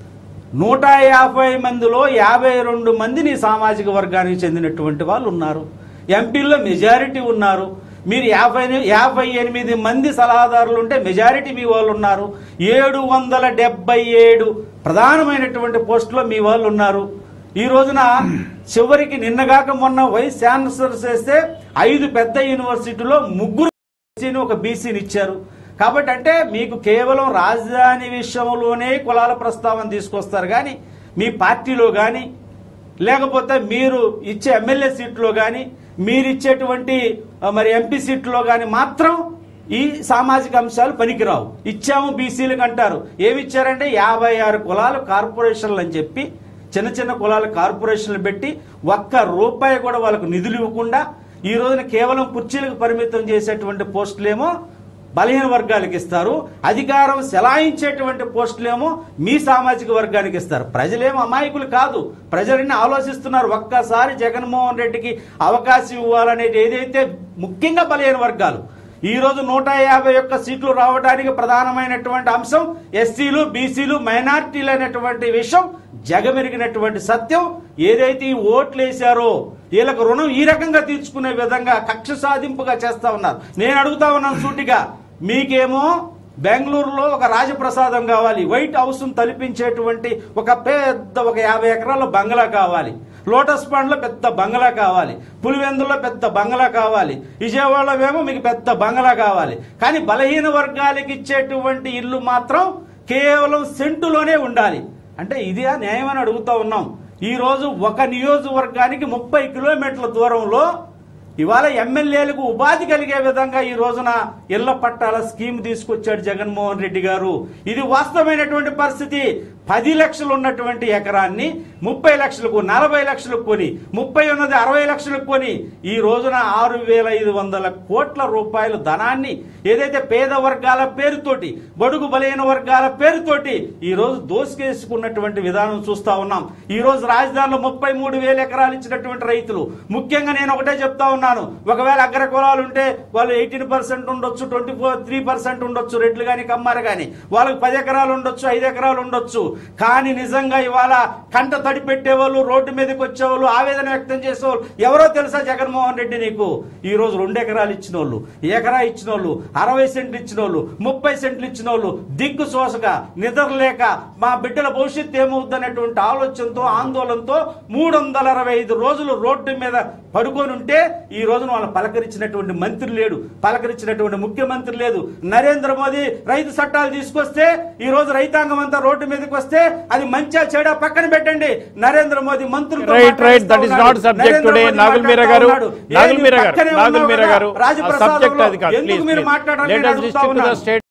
నూట యాభై మందిలో యాభై రెండు మంది నీ సామాజిక వర్గానికి చెందినటువంటి వాళ్ళు ఉన్నారు ఎంపీల్లో మెజారిటీ ఉన్నారు మీరు యాభై యాభై ఎనిమిది మంది సలహాదారులు ఉంటే మెజారిటీ మీ వాళ్ళు ఉన్నారు ఏడు వందల డెబ్బై ఏడు ప్రధానమైనటువంటి పోస్టులో మీ వాళ్ళు ఉన్నారు ఈ రోజున చివరికి నిన్నగాక మొన్న వైస్ ఛాన్సలర్ చేస్తే ఐదు పెద్ద యూనివర్సిటీలో ముగ్గురు ఎస్సీని ఒక బీసీని ఇచ్చారు కాబట్టి అంటే మీకు కేవలం రాజధాని విషయంలోనే కులాల ప్రస్తావన తీసుకొస్తారు కానీ మీ పార్టీలో కానీ లేకపోతే మీరు ఇచ్చే ఎమ్మెల్యే సీట్లో కానీ మీరు ఇచ్చేటువంటి ఆ, మరి ఎంపీ సీట్లో కానీ మాత్రం ఈ సామాజిక అంశాలు పనికిరావు ఇచ్చాము బీసీలకు అంటారు ఏమి ఇచ్చారంటే యాభై ఆరు కులాలు కార్పొరేషన్లు అని చెప్పి చిన్న చిన్న కులాల కార్పొరేషన్లు పెట్టి ఒక్క రూపాయి కూడా వాళ్ళకు నిధులు ఇవ్వకుండా ఈ రోజున కేవలం కుర్చీలకు పరిమితం చేసేటువంటి పోస్టులేమో బలహీన వర్గాలకు ఇస్తారు అధికారం సెలాయించేటువంటి పోస్టులేమో మీ సామాజిక వర్గానికి ఇస్తారు ప్రజలేమో అమాయకులు కాదు ప్రజలన్నీ ఆలోచిస్తున్నారు ఒక్కసారి జగన్మోహన్ రెడ్డికి అవకాశం ఇవ్వాలనేది ఏదైతే ముఖ్యంగా బలహీన వర్గాలు ఈ రోజు నూట యాభై ఒక్క సీట్లు రావడానికి ప్రధానమైనటువంటి అంశం ఎస్సీలు బీసీలు మైనార్టీలు అనేటువంటి విషయం జగమెరిగినటువంటి సత్యం ఏదైతే ఈ ఓట్లు వేశారో వీళ్ళకు రుణం ఈ రకంగా తీర్చుకునే విధంగా కక్ష సాధింపుగా చేస్తా ఉన్నారు నేను అడుగుతా ఉన్నాను సూటిగా మీకేమో బెంగళూరులో ఒక రాజప్రసాదం కావాలి వైట్ హౌస్ తలిపించేటువంటి ఒక పెద్ద ఒక యాభై ఎకరాల బంగ్లా కావాలి లోటస్ పాండ్లో పెద్ద బంగ్లా కావాలి పులివెందులో పెద్ద బంగ్లా కావాలి విజయవాడలో ఏమో మీకు పెద్ద బంగ్లా కావాలి కానీ బలహీన వర్గాలకు ఇచ్చేటువంటి ఇల్లు మాత్రం కేవలం సెంటులోనే ఉండాలి అంటే ఇదే న్యాయం అని అడుగుతా ఉన్నాం ఈ రోజు ఒక నియోజకవర్గానికి ముప్పై కిలోమీటర్ల దూరంలో ఇవాళ ఎమ్మెల్యేలకు ఉపాధి కలిగే విధంగా ఈ రోజున ఇళ్ల పట్టాల స్కీమ్ తీసుకొచ్చాడు జగన్మోహన్ రెడ్డి గారు ఇది వాస్తవమైనటువంటి పరిస్థితి పది లక్షలు ఉన్నటువంటి ఎకరాన్ని ముప్పై లక్షలకు నలభై లక్షలకు కొని ముప్పై ఉన్నది అరవై లక్షలకు కొని ఈ రోజున ఆరు వేల ఐదు వందల కోట్ల రూపాయల ధనాన్ని ఏదైతే పేద వర్గాల పేరుతోటి బడుగు బలైన వర్గాల పేరుతోటి ఈ రోజు దోసుకేసుకున్నటువంటి విధానం చూస్తా ఉన్నాం ఈ రోజు రాజధానిలో ముప్పై మూడు వేల ఎకరాలు ఇచ్చినటువంటి రైతులు ముఖ్యంగా నేను ఒకటే చెప్తా ఉన్నాను ఒకవేళ అగ్ర కులాలు ఉంటే వాళ్ళు ఎయిటీన్ పర్సెంట్ ఉండొచ్చు ట్వంటీ ఫోర్ త్రీ పర్సెంట్ ఉండొచ్చు రెడ్లు కానీ కమ్మారు కానీ వాళ్ళకి పది ఎకరాలు ఉండొచ్చు ఐదు ఎకరాలు ఉండొచ్చు కానీ నిజంగా ఇవాళ కంట తడి పెట్టేవాళ్ళు రోడ్డు మీదకి వచ్చేవాళ్ళు ఆవేదన వ్యక్తం చేసేవాళ్ళు ఎవరో తెలుసా జగన్మోహన్ రెడ్డి నీకు ఈ రోజు రెండు ఎకరాలు ఇచ్చిన వాళ్ళు ఎకరా ఇచ్చిన వాళ్ళు అరవై సెంట్లు ఇచ్చిన వాళ్ళు ముప్పై సెంట్లు ఇచ్చిన వాళ్ళు దిగ్గు శోసక నిద్రలేక మా బిడ్డల భవిష్యత్తు ఏమవుద్దనేటువంటి ఆలోచనతో ఆందోళనతో మూడు వందల అరవై ఐదు రోజులు రోడ్డు మీద పడుకొని ఉంటే ఈ రోజున వాళ్ళు పలకరించినటువంటి మంత్రి లేడు పలకరించినటువంటి ముఖ్యమంత్రి లేదు నరేంద్ర మోదీ రైతు చట్టాలు తీసుకొస్తే ఈ రోజు రైతాంగం అంతా రోడ్డు మీదకి వస్తే అది మంచిగా చెడా పక్కన పెట్టండి నరేంద్ర మోదీ మంత్రులతో రైట్ రైట్ దట్ ఇస్ మాట్లాడిస్తా not subject Narendra today Modi Nagul Meera మాట్లాడుతా గారు ఉన్నాడు. నాగుల్ ఏంది మీరా గారు పక్కనే నాగుల్ ఉన్నావు మీరా కదా, గారు రాజప్రసాదంలో సబ్జెక్ట్ అది కాదు ఎందుకు ప్లీజ్ మీరు మాట్లాడాలని లెట్ నేను us అడుగుతా restrict to the ఉన్నాను. state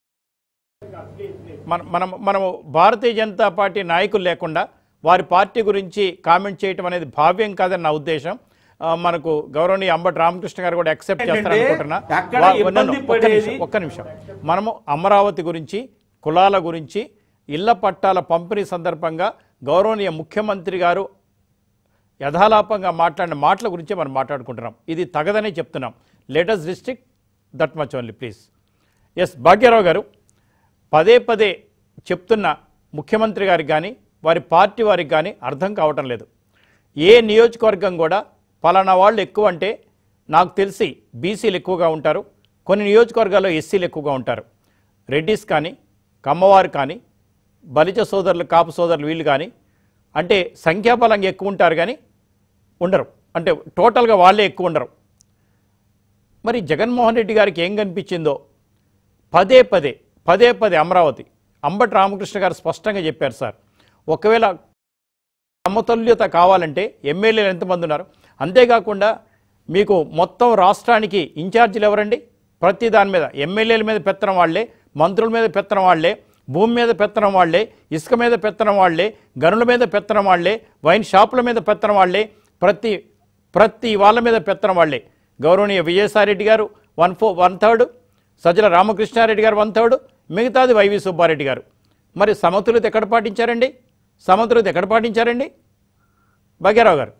మన మనం మనము భారతీయ జనతా పార్టీ నాయకులు లేకుండా వారి పార్టీ గురించి కామెంట్ చేయటం అనేది భావ్యం కాదని నా ఉద్దేశం ఆ, మనకు గౌరవనీయ అంబటి రామకృష్ణ గారు కూడా యాక్సెప్ట్ చేస్తారు ఏంటంటే, అనుకుంటున్నా ఎక్కడ వా- ఇబ్బంది నన్ను ఒక్క పడేది? నిమిషం ఒక్క నిమిషం మనము అమరావతి గురించి కులాల గురించి ఇళ్ల పట్టాల పంపిణీ సందర్భంగా గౌరవనీయ ముఖ్యమంత్రి గారు యథాలాపంగా మాట్లాడిన మాటల గురించే మనం మాట్లాడుకుంటున్నాం ఇది తగదనే చెప్తున్నాం latest district that much only please S Bhagyarao గారు పదే పదే చెప్తున్న ముఖ్యమంత్రి గారికి కానీ వారి పార్టీ వారికి కానీ అర్థం కావటం లేదు ఏ నియోజకవర్గం కూడా పలానా వాళ్ళు ఎక్కువ అంటే నాకు తెలిసి బీసీలు ఎక్కువగా ఉంటారు కొన్ని నియోజకవర్గాల్లో ఎస్సీలు ఎక్కువగా ఉంటారు రెడ్డిస్ కానీ కమ్మవారు కానీ బలిజ సోదరులు కాపు సోదరులు వీళ్ళు కానీ అంటే సంఖ్యాబలంగా ఎక్కువ ఉంటారు కానీ ఉండరు అంటే టోటల్గా వాళ్ళే ఎక్కువ ఉండరు మరి జగన్మోహన్ రెడ్డి గారికి ఏం కనిపించిందో పదే పదే పదే పదే అమరావతి అంబటి రామకృష్ణ గారు స్పష్టంగా చెప్పారు సార్ ఒకవేళ సమతుల్యత కావాలంటే ఎమ్మెల్యేలు ఎంతమంది ఉన్నారు అంతేకాకుండా మీకు మొత్తం రాష్ట్రానికి ఇన్ఛార్జీలు ఎవరండి ప్రతి దాని మీద ఎమ్మెల్యేల మీద పెత్తనం వాళ్ళే మంత్రుల మీద పెత్తనం వాళ్ళే భూమి మీద పెత్తనం వాళ్ళే ఇసుక మీద పెత్తనం వాళ్ళే గనుల మీద పెత్తనం వాళ్ళే వైన్ షాపుల మీద పెత్తనం వాళ్ళే ప్రతి ప్రతి వాళ్ళ మీద పెత్తనం వాళ్ళే గౌరవనీయ విజయసాయిరెడ్డి గారు వన్ ఫో వన్ థర్డ్ సజ్జల రామకృష్ణారెడ్డి గారు వన్ థర్డ్ మిగతాది వైవి సుబ్బారెడ్డి గారు మరి సమతుల్యత ఎక్కడ పాటించారండి సమతుల్యత ఎక్కడ పాటించారండి భాగ్యరావు గారు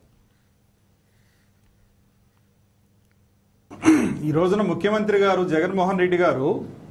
ఈ రోజున ముఖ్యమంత్రి గారు జగన్మోహన్ రెడ్డి గారు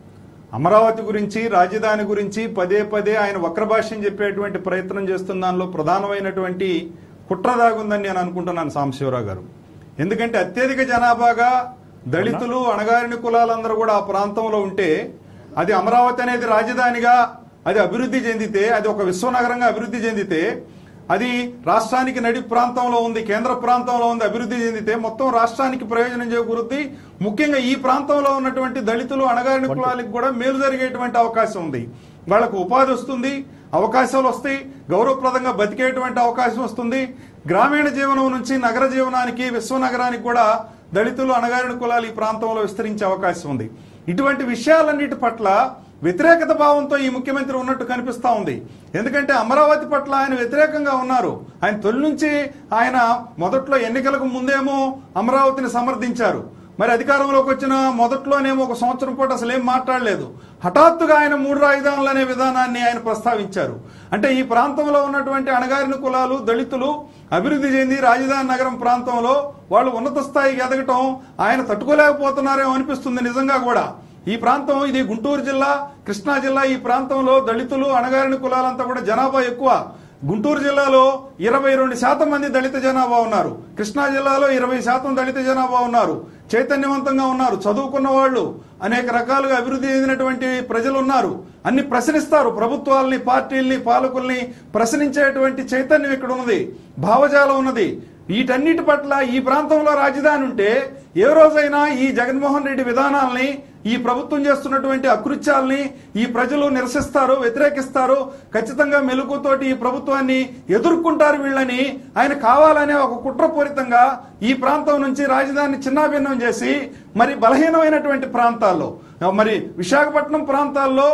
అమరావతి గురించి రాజధాని గురించి పదే పదే ఆయన వక్రభాష్యం చెప్పేటువంటి ప్రయత్నం చేస్తున్న దానిలో ప్రధానమైనటువంటి కుట్ర దాగుందని నేను అనుకుంటున్నాను సాంబశివరావు గారు ఎందుకంటే అత్యధిక జనాభాగా దళితులు అణగారిన కులాలందరూ కూడా ఆ ప్రాంతంలో ఉంటే అది అమరావతి అనేది రాజధానిగా అది అభివృద్ధి చెందితే అది ఒక విశ్వనగరంగా అభివృద్ధి చెందితే అది రాష్ట్రానికి నడి ప్రాంతంలో ఉంది కేంద్ర ప్రాంతంలో ఉంది అభివృద్ధి చెందితే మొత్తం రాష్ట్రానికి ప్రయోజనం చేకూరుద్ది ముఖ్యంగా ఈ ప్రాంతంలో ఉన్నటువంటి దళితులు అణగారిన కులాలకు కూడా మేలు జరిగేటువంటి అవకాశం ఉంది వాళ్ళకు ఉపాధి వస్తుంది అవకాశాలు వస్తాయి గౌరవప్రదంగా బతికేటువంటి అవకాశం వస్తుంది గ్రామీణ జీవనం నుంచి నగర జీవనానికి విశ్వనగరానికి కూడా దళితులు అణగారిన కులాలు ఈ ప్రాంతంలో విస్తరించే అవకాశం ఉంది ఇటువంటి విషయాలన్నిటి పట్ల వ్యతిరేకత భావంతో ఈ ముఖ్యమంత్రి ఉన్నట్టు కనిపిస్తా ఉంది ఎందుకంటే అమరావతి పట్ల ఆయన వ్యతిరేకంగా ఉన్నారు ఆయన తొలి నుంచి ఆయన మొదట్లో ఎన్నికలకు ముందేమో అమరావతిని సమర్థించారు మరి అధికారంలోకి వచ్చిన మొదట్లోనేమో ఒక సంవత్సరం పాటు అసలు ఏం మాట్లాడలేదు హఠాత్తుగా ఆయన మూడు రాజధానులు అనే విధానాన్ని ఆయన ప్రస్తావించారు అంటే ఈ ప్రాంతంలో ఉన్నటువంటి అణగారిన కులాలు దళితులు అభివృద్ధి చెంది రాజధాని నగరం ప్రాంతంలో వాళ్ళు ఉన్నత స్థాయికి ఎదగటం ఆయన తట్టుకోలేకపోతున్నారేమో అనిపిస్తుంది నిజంగా కూడా ఈ ప్రాంతం ఇది గుంటూరు జిల్లా కృష్ణా జిల్లా ఈ ప్రాంతంలో దళితులు అణగారిన కులాలంతా కూడా జనాభా ఎక్కువ గుంటూరు జిల్లాలో ఇరవై రెండు శాతం మంది దళిత జనాభా ఉన్నారు కృష్ణా జిల్లాలో ఇరవై శాతం దళిత జనాభా ఉన్నారు చైతన్యవంతంగా ఉన్నారు చదువుకున్న వాళ్ళు అనేక రకాలుగా అభివృద్ధి చెందినటువంటి ప్రజలు ఉన్నారు అన్ని ప్రశ్నిస్తారు ప్రభుత్వాల్ని పార్టీల్ని పాలకుల్ని ప్రశ్నించేటువంటి చైతన్యం ఇక్కడ ఉన్నది భావజాలం ఉన్నది వీటన్నిటి పట్ల ఈ ప్రాంతంలో రాజధాని ఉంటే ఏ రోజైనా ఈ జగన్మోహన్ రెడ్డి విధానాల్ని ఈ ప్రభుత్వం చేస్తున్నటువంటి అకృత్యాల్ని ఈ ప్రజలు నిరసిస్తారు వ్యతిరేకిస్తారు ఖచ్చితంగా మెలుకుతోటి ఈ ప్రభుత్వాన్ని ఎదుర్కొంటారు వీళ్ళని ఆయన కావాలనే ఒక కుట్రపూరితంగా ఈ ప్రాంతం నుంచి రాజధాని చిన్నాభిన్నం చేసి మరి బలహీనమైనటువంటి ప్రాంతాల్లో మరి విశాఖపట్నం ప్రాంతాల్లో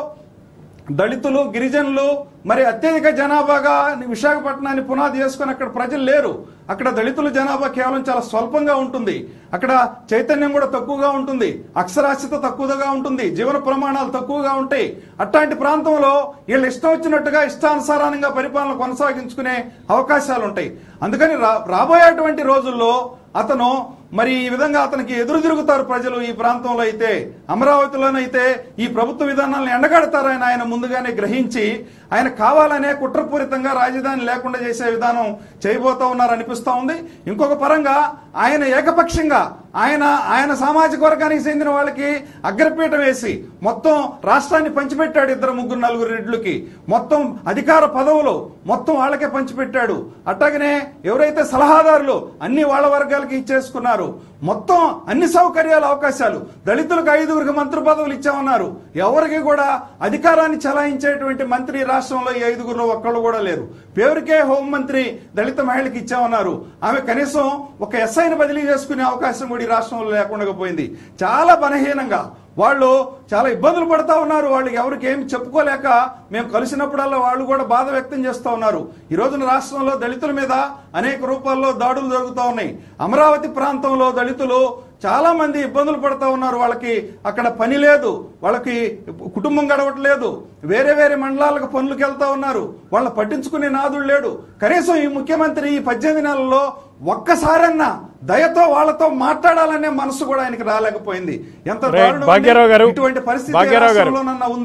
దళితులు గిరిజనులు మరి అత్యధిక జనాభాగా విశాఖపట్నాన్ని పునాది చేసుకుని అక్కడ ప్రజలు లేరు అక్కడ దళితుల జనాభా కేవలం చాలా స్వల్పంగా ఉంటుంది అక్కడ చైతన్యం కూడా తక్కువగా ఉంటుంది అక్షరాస్యత తక్కువగా ఉంటుంది జీవన ప్రమాణాలు తక్కువగా ఉంటాయి అట్లాంటి ప్రాంతంలో వీళ్ళు ఇష్టం వచ్చినట్టుగా ఇష్టానుసారంగా పరిపాలన కొనసాగించుకునే అవకాశాలు ఉంటాయి అందుకని రా రాబోయేటువంటి రోజుల్లో అతను మరి ఈ విధంగా అతనికి ఎదురు తిరుగుతారు ప్రజలు ఈ ప్రాంతంలో అయితే అమరావతిలోనైతే ఈ ప్రభుత్వ విధానాలను ఎండగడతారని ఆయన ముందుగానే గ్రహించి ఆయన కావాలనే కుట్రపూరితంగా రాజధాని లేకుండా చేసే విధానం చేయబోతా ఉన్నారు అనిపిస్తా ఉంది ఇంకొక పరంగా ఆయన ఏకపక్షంగా ఆయన ఆయన సామాజిక వర్గానికి చెందిన వాళ్ళకి అగ్రపీఠం వేసి మొత్తం రాష్ట్రాన్ని పంచిపెట్టాడు ఇద్దరు ముగ్గురు నలుగురు రెడ్లకి మొత్తం అధికార పదవులు మొత్తం వాళ్ళకే పంచిపెట్టాడు అట్లాగనే ఎవరైతే సలహాదారులు అన్ని వాళ్ళ వర్గాలకి ఇచ్చేసుకున్నారు మొత్తం అన్ని సౌకర్యాలు అవకాశాలు దళితులకు ఐదుగురికి మంత్రి పదవులు ఇచ్చామన్నారు ఎవరికి కూడా అధికారాన్ని చలాయించేటువంటి మంత్రి రాష్ట్రంలో ఈ ఐదుగురు ఒక్కళ్ళు కూడా లేరు పేరుకే హోంమంత్రి దళిత మహిళకి ఇచ్చామన్నారు ఆమె కనీసం ఒక ఎస్ఐని బదిలీ చేసుకునే అవకాశం కూడా ఈ రాష్ట్రంలో లేకుండా పోయింది చాలా బలహీనంగా వాళ్ళు చాలా ఇబ్బందులు పడతా ఉన్నారు వాళ్ళు ఎవరికి ఏమి చెప్పుకోలేక మేము కలిసినప్పుడల్లా వాళ్ళు కూడా బాధ వ్యక్తం చేస్తూ ఉన్నారు ఈ రోజున రాష్ట్రంలో దళితుల మీద అనేక రూపాల్లో దాడులు జరుగుతూ ఉన్నాయి అమరావతి ప్రాంతంలో దళితులు చాలా మంది ఇబ్బందులు పడతా ఉన్నారు వాళ్ళకి అక్కడ పని లేదు వాళ్ళకి కుటుంబం గడవట్లేదు వేరే వేరే మండలాలకు పనులకు వెళ్తా ఉన్నారు వాళ్ళని పట్టించుకునే నాదుడు లేడు కనీసం ఈ ముఖ్యమంత్రి ఈ పద్దెనిమిది నెలల్లో ఒక్కసారన్నా దయతో వాళ్ళతో మాట్లాడాలనే మనసు కూడా ఆయనకి రాలేకపోయింది ఎంత రైట్. దారుణం ఉంది. భాగ్యరావు గారు, ఇటువంటి పరిస్థితి ఏ భాగ్యరావు గారు. రాష్ట్రంలోనన్నా ఉందా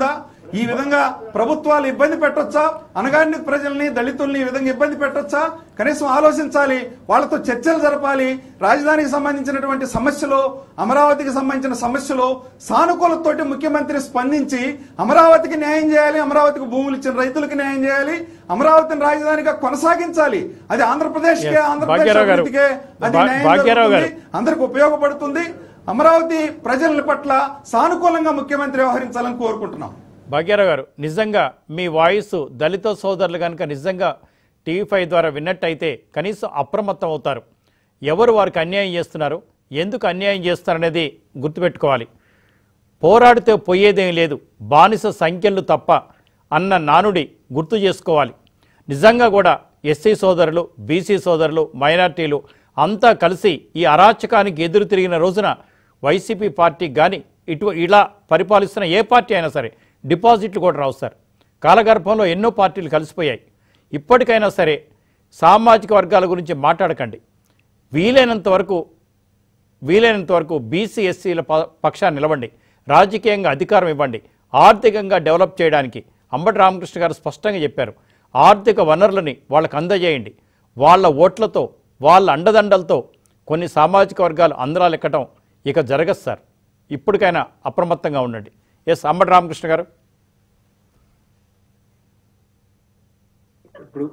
ఈ విధంగా ప్రభుత్వాలు ఇబ్బంది పెట్టొచ్చా అనగారిన ప్రజల్ని దళితుల్ని ఈ విధంగా ఇబ్బంది పెట్టొచ్చా కనీసం ఆలోచించాలి వాళ్ళతో చర్చలు జరపాలి రాజధానికి సంబంధించినటువంటి సమస్యలు అమరావతికి సంబంధించిన సమస్యలు సానుకూలతోటి ముఖ్యమంత్రి స్పందించి అమరావతికి న్యాయం చేయాలి అమరావతికి భూములు ఇచ్చిన రైతులకు న్యాయం చేయాలి అమరావతిని రాజధానిగా కొనసాగించాలి అది ఆంధ్రప్రదేశ్ కే Yes. ఆంధ్రప్రదేశ్ భాగ్యరావు గారు. అభివృద్ధికే అది భా- న్యాయం భాగ్యరావు గారు. జరుగుతుంది. అందరికి ఉపయోగపడుతుంది అమరావతి ప్రజల పట్ల సానుకూలంగా ముఖ్యమంత్రి వ్యవహరించాలని కోరుకుంటున్నాం భాగ్యరావు గారు నిజంగా మీ వాయిస్ దళిత సోదరులు కనుక నిజంగా టీవీ ఫైవ్ ద్వారా విన్నట్టయితే కనీసం అప్రమత్తం అవుతారు ఎవరు వారికి అన్యాయం చేస్తున్నారు ఎందుకు అన్యాయం చేస్తున్నారనేది గుర్తుపెట్టుకోవాలి పోరాడితే పోయేదేం లేదు బానిస సంఖ్యలు తప్ప అన్న నానుడి గుర్తు చేసుకోవాలి నిజంగా కూడా ఎస్సీ సోదరులు బీసీ సోదరులు మైనార్టీలు అంతా కలిసి ఈ అరాచకానికి ఎదురు తిరిగిన రోజున వైసీపీ పార్టీకి కానీ ఇటు ఇలా పరిపాలిస్తున్న ఏ పార్టీ అయినా సరే డిపాజిట్లు కూడా రావు సార్ కాలగర్భంలో ఎన్నో పార్టీలు కలిసిపోయాయి ఇప్పటికైనా సరే సామాజిక వర్గాల గురించి మాట్లాడకండి వీలైనంత వరకు వీలైనంత వరకు బీసీ ఎస్సీల ప- పక్షాన్ని నిలవండి రాజకీయంగా అధికారం ఇవ్వండి ఆర్థికంగా డెవలప్ చేయడానికి అంబటి రామకృష్ణ గారు స్పష్టంగా చెప్పారు ఆర్థిక వనరులని వాళ్ళకి అందజేయండి వాళ్ళ ఓట్లతో వాళ్ళ అండదండలతో కొన్ని సామాజిక వర్గాలు అందరాలు ఎక్కటం ఇక జరగదు సార్ ఇప్పటికైనా అప్రమత్తంగా ఉండండి ఎస్ అంబటి రామకృష్ణ గారు ఇప్పుడు